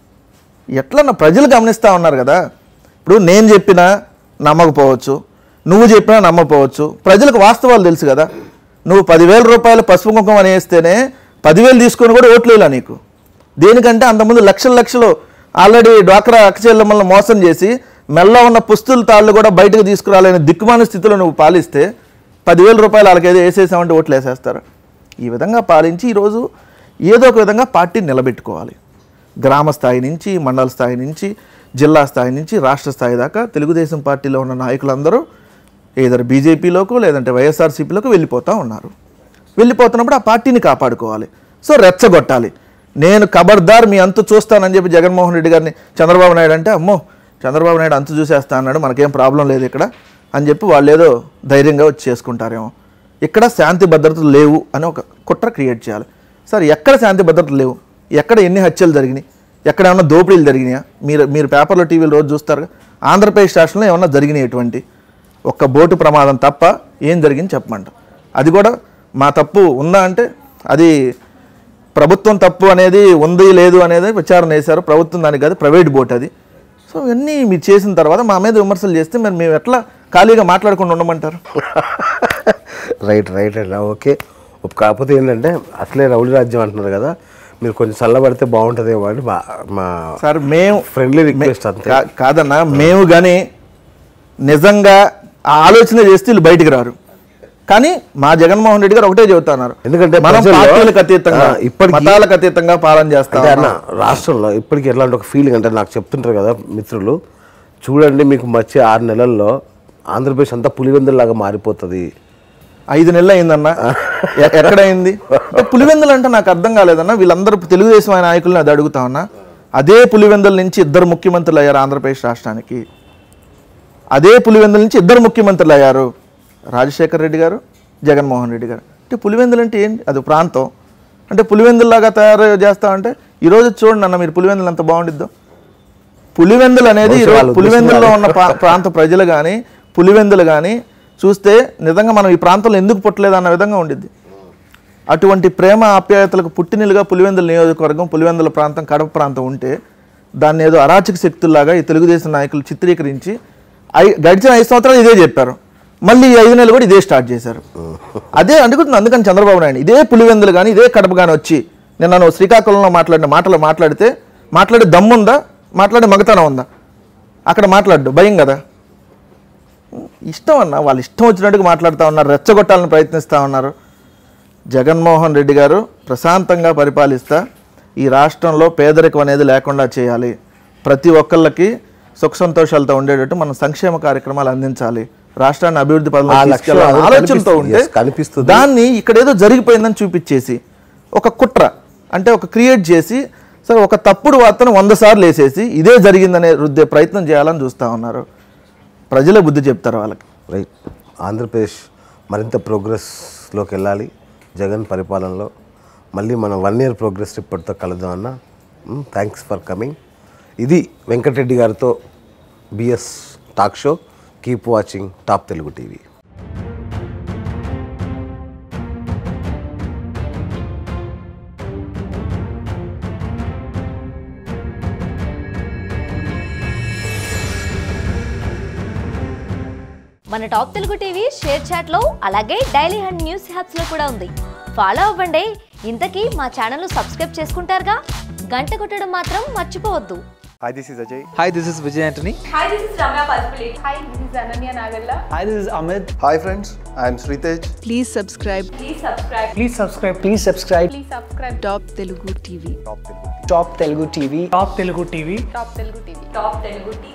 ఎట్లా ప్రజలు గమనిస్తూ ఉన్నారు కదా ఇప్పుడు నేను చెప్పినా నమ్మకపోవచ్చు నువ్వు చెప్పినా నమ్మకపోవచ్చు ప్రజలకు వాస్తవాలు తెలుసు కదా నువ్వు పదివేల రూపాయలు పసుపు కుంకుమ అని వేస్తేనే పదివేలు తీసుకొని కూడా ఓట్లు వేయాల నీకు దేనికంటే అంతకుముందు లక్షల లక్షలు ఆల్రెడీ డ్వాక్రా అక్కచెల్లెమ్మలను మోసం చేసి మెల్ల ఉన్న పుస్తుల తాళ్ళు కూడా బయటకు తీసుకురాలేని దిక్కుమాన స్థితిలో నువ్వు పాలిస్తే పదివేల రూపాయలు వాళ్ళకి ఏదో వేసేసామంటే ఓట్లు వేసేస్తారు ఈ విధంగా పాలించి ఈరోజు ఏదో ఒక విధంగా పార్టీని నిలబెట్టుకోవాలి గ్రామ స్థాయి నుంచి మండల స్థాయి నుంచి జిల్లా స్థాయి నుంచి రాష్ట్ర స్థాయి దాకా తెలుగుదేశం పార్టీలో ఉన్న నాయకులందరూ ఏదర్ బీజేపీలోకో లేదంటే వైఎస్ఆర్సీపీలోకి వెళ్ళిపోతూ ఉన్నారు వెళ్ళిపోతున్నప్పుడు ఆ పార్టీని కాపాడుకోవాలి సో రెచ్చగొట్టాలి నేను ఖబర్దార్ మీ అంతు చూస్తానని చెప్పి జగన్మోహన్ రెడ్డి గారిని చంద్రబాబు నాయుడు అంటే అమ్మో చంద్రబాబు నాయుడు అంతు చూసేస్తా అన్నాడు మనకేం ప్రాబ్లం లేదు ఇక్కడ అని చెప్పి వాళ్ళు ఏదో ధైర్యంగా వచ్చి చేసుకుంటారేమో ఇక్కడ శాంతి భద్రతలు లేవు అని ఒక కుట్ర క్రియేట్ చేయాలి సార్ ఎక్కడ శాంతి భద్రతలు లేవు ఎక్కడ ఎన్ని హత్యలు జరిగినాయి ఎక్కడ ఏమన్నా దోపిడీలు జరిగినాయా మీరు మీరు పేపర్లో టీవీలో రోజు చూస్తారు ఆంధ్రప్రదేశ్ రాష్ట్రంలో ఏమన్నా జరిగినాయి ఎటువంటి ఒక్క బోటు ప్రమాదం తప్ప ఏం జరిగింది చెప్పమంట అది కూడా మా తప్పు ఉందా అంటే అది ప్రభుత్వం తప్పు అనేది ఉంది లేదు అనేది విచారణ వేశారు ప్రభుత్వం దానికి కాదు ప్రైవేట్ బోట్ అది సో ఇవన్నీ మీరు చేసిన తర్వాత మా మీద విమర్శలు చేస్తే మరి మేము ఎట్లా ఖాళీగా మాట్లాడకుండా ఉండమంటారు రైట్ రైట్ అండి ఓకే కాకపోతే ఏంటంటే అసలే రౌడీ రాజ్యం అంటున్నారు కదా మీరు కొంచెం చల్లబడితే బాగుంటుందేమో అని మా మా సార్ మేము ఫ్రెండ్లీ రిక్వెస్ట్ అంతే కా- కాదన్నా మేము కానీ నిజంగా ఆ ఆలోచన చేస్తే వీళ్ళు బయటికి రారు కానీ మా జగన్మోహన్ రెడ్డి గారు ఒకటే చెబుతున్నారు ఎందుకంటే మనం ప్రజల్లో, పార్టీలకు అతీతంగా ఆ, ఇప్పటికీ- మతాలకు అతీతంగా పాలన చేస్తాం అంటే అన్న రాష్ట్రంలో ఇప్పటికీ ఎలాంటి ఒక ఫీలింగ్ అంటే నాకు చెప్తుంటారు కదా మిత్రులు చూడండి మీకు వచ్చే ఆరు నెలల్లో ఆంధ్రప్రదేశ్ అంతా పులివెందులాగా మారిపోతుంది ఐదు నెలలు అయిందన్న ఎ- ఎక్కడైంది అంటే పులివెందులు అంటే నాకు అర్థం కాలేదన్న వీళ్ళందరూ తెలుగుదేశం ఆయన నాయకులను అది అడుగుతా ఉన్నా అదే పులివెందుల నుంచి ఇద్దరు ముఖ్యమంత్రులు అయ్యారు ఆంధ్రప్రదేశ్ రాష్ట్రానికి అదే పులివెందుల నుంచి ఇద్దరు ముఖ్యమంత్రులు అయ్యారు రాజశేఖర్ రెడ్డి గారు జగన్మోహన్ రెడ్డి గారు అంటే పులివెందులు అంటే ఏంటి అది ప్రాంతం అంటే పులివెందుల్లాగా తయారు చేస్తామంటే ఈరోజు చూడండి అన్న మీరు పులివెందులు ఎంత బాగుండిద్దో పులివెందులు అనేది ఈరోజు వాళ్ళు పులివెందుల్లో ఉన్న ప్రా- ప్రాంత ప్రజలు కానీ పులివెందులు కానీ చూస్తే నిజంగా మనం ఈ ప్రాంతంలో ఎందుకు పుట్టలేదు అన్న విధంగా ఉండిద్ది అటువంటి ప్రేమ ఆప్యాయతలకు పుట్టినలుగా పులివెందుల నియోజకవర్గం పులివెందుల ప్రాంతం కడప ప్రాంతం ఉంటే దాన్ని ఏదో అరాచక శక్తుల్లాగా ఈ తెలుగుదేశం నాయకులు చిత్రీకరించి ఐ గడిచిన ఐదు సంవత్సరాలు ఇదే చెప్పారు మళ్ళీ ఈ ఐదు నెలలు కూడా ఇదే స్టార్ట్ చేశారు అదే అనుకుంటుంది అందుకని చంద్రబాబు నాయుడు ఇదే పులివెందులు కానీ ఇదే కడప కానీ వచ్చి నిన్న నువ్వు శ్రీకాకుళంలో మాట్లాడిన మాటలు మాట్లాడితే మాట్లాడే దమ్ముందా మాట్లాడే మగతనం ఉందా అక్కడ మాట్లాడు భయం కదా ఇష్టం అన్న వాళ్ళు ఇష్టం వచ్చినట్టుగా మాట్లాడుతూ ఉన్నారు రెచ్చగొట్టాలని ప్రయత్నిస్తూ ఉన్నారు జగన్మోహన్ రెడ్డి గారు ప్రశాంతంగా పరిపాలిస్తా ఈ రాష్ట్రంలో పేదరికం అనేది లేకుండా చేయాలి ప్రతి ఒక్కళ్ళకి సుఖ సంతోషాలతో ఉండేటట్టు మనం సంక్షేమ కార్యక్రమాలు అందించాలి రాష్ట్రాన్ని అభివృద్ధి ఆ పదంలో లక్ష్యం తీసుకెళ్ళాలని అది ఆలోచనతో కనిపిస్తుంది. ఉంటే Yes, కనిపిస్తుంది. దాన్ని ఇక్కడ ఏదో జరిగిపోయిందని చూపించేసి ఒక కుట్ర అంటే ఒక క్రియేట్ చేసి సరే ఒక తప్పుడు వార్తను వంద సార్లు వేసేసి ఇదే జరిగిందనే రుద్దే ప్రయత్నం చేయాలని చూస్తూ ఉన్నారు ప్రజలే బుద్ధి చెప్తారు వాళ్ళకి రైట్ ఆంధ్రప్రదేశ్ మరింత ప్రోగ్రెస్లోకి వెళ్ళాలి జగన్ పరిపాలనలో మళ్ళీ మనం వన్ ఇయర్ ప్రోగ్రెస్ రిపోర్ట్తో కలుద్దాం అన్న థ్యాంక్స్ ఫర్ కమింగ్ ఇది వెంకటరెడ్డి గారితో BS talk show keep watching top Telugu TV మన top Telugu TV ShareChat లో అలాగే డైలీ హండ్ న్యూస్ హ్యాప్స్ లో కూడా ఉంది ఫాలో అవ్వండి ఇంతకీ మా ఛానల్ సబ్స్క్రైబ్ చేసుకుంటారుగా గంట కొట్టడం మాత్రం మర్చిపోవద్దు Hi, this is Ajay. Hi, this is Vijay Antony. Hi, this is Ramya Palpulate. Hi, this is Ananya Nagalla. Hi, this is Amit. Hi, friends. I am Sritej. Please subscribe Please subscribe. Please subscribe. Please subscribe. Please subscribe. Top Telugu TV. Top Telugu TV. Top Telugu TV. Top Telugu TV. Top Telugu TV. Top Telugu TV.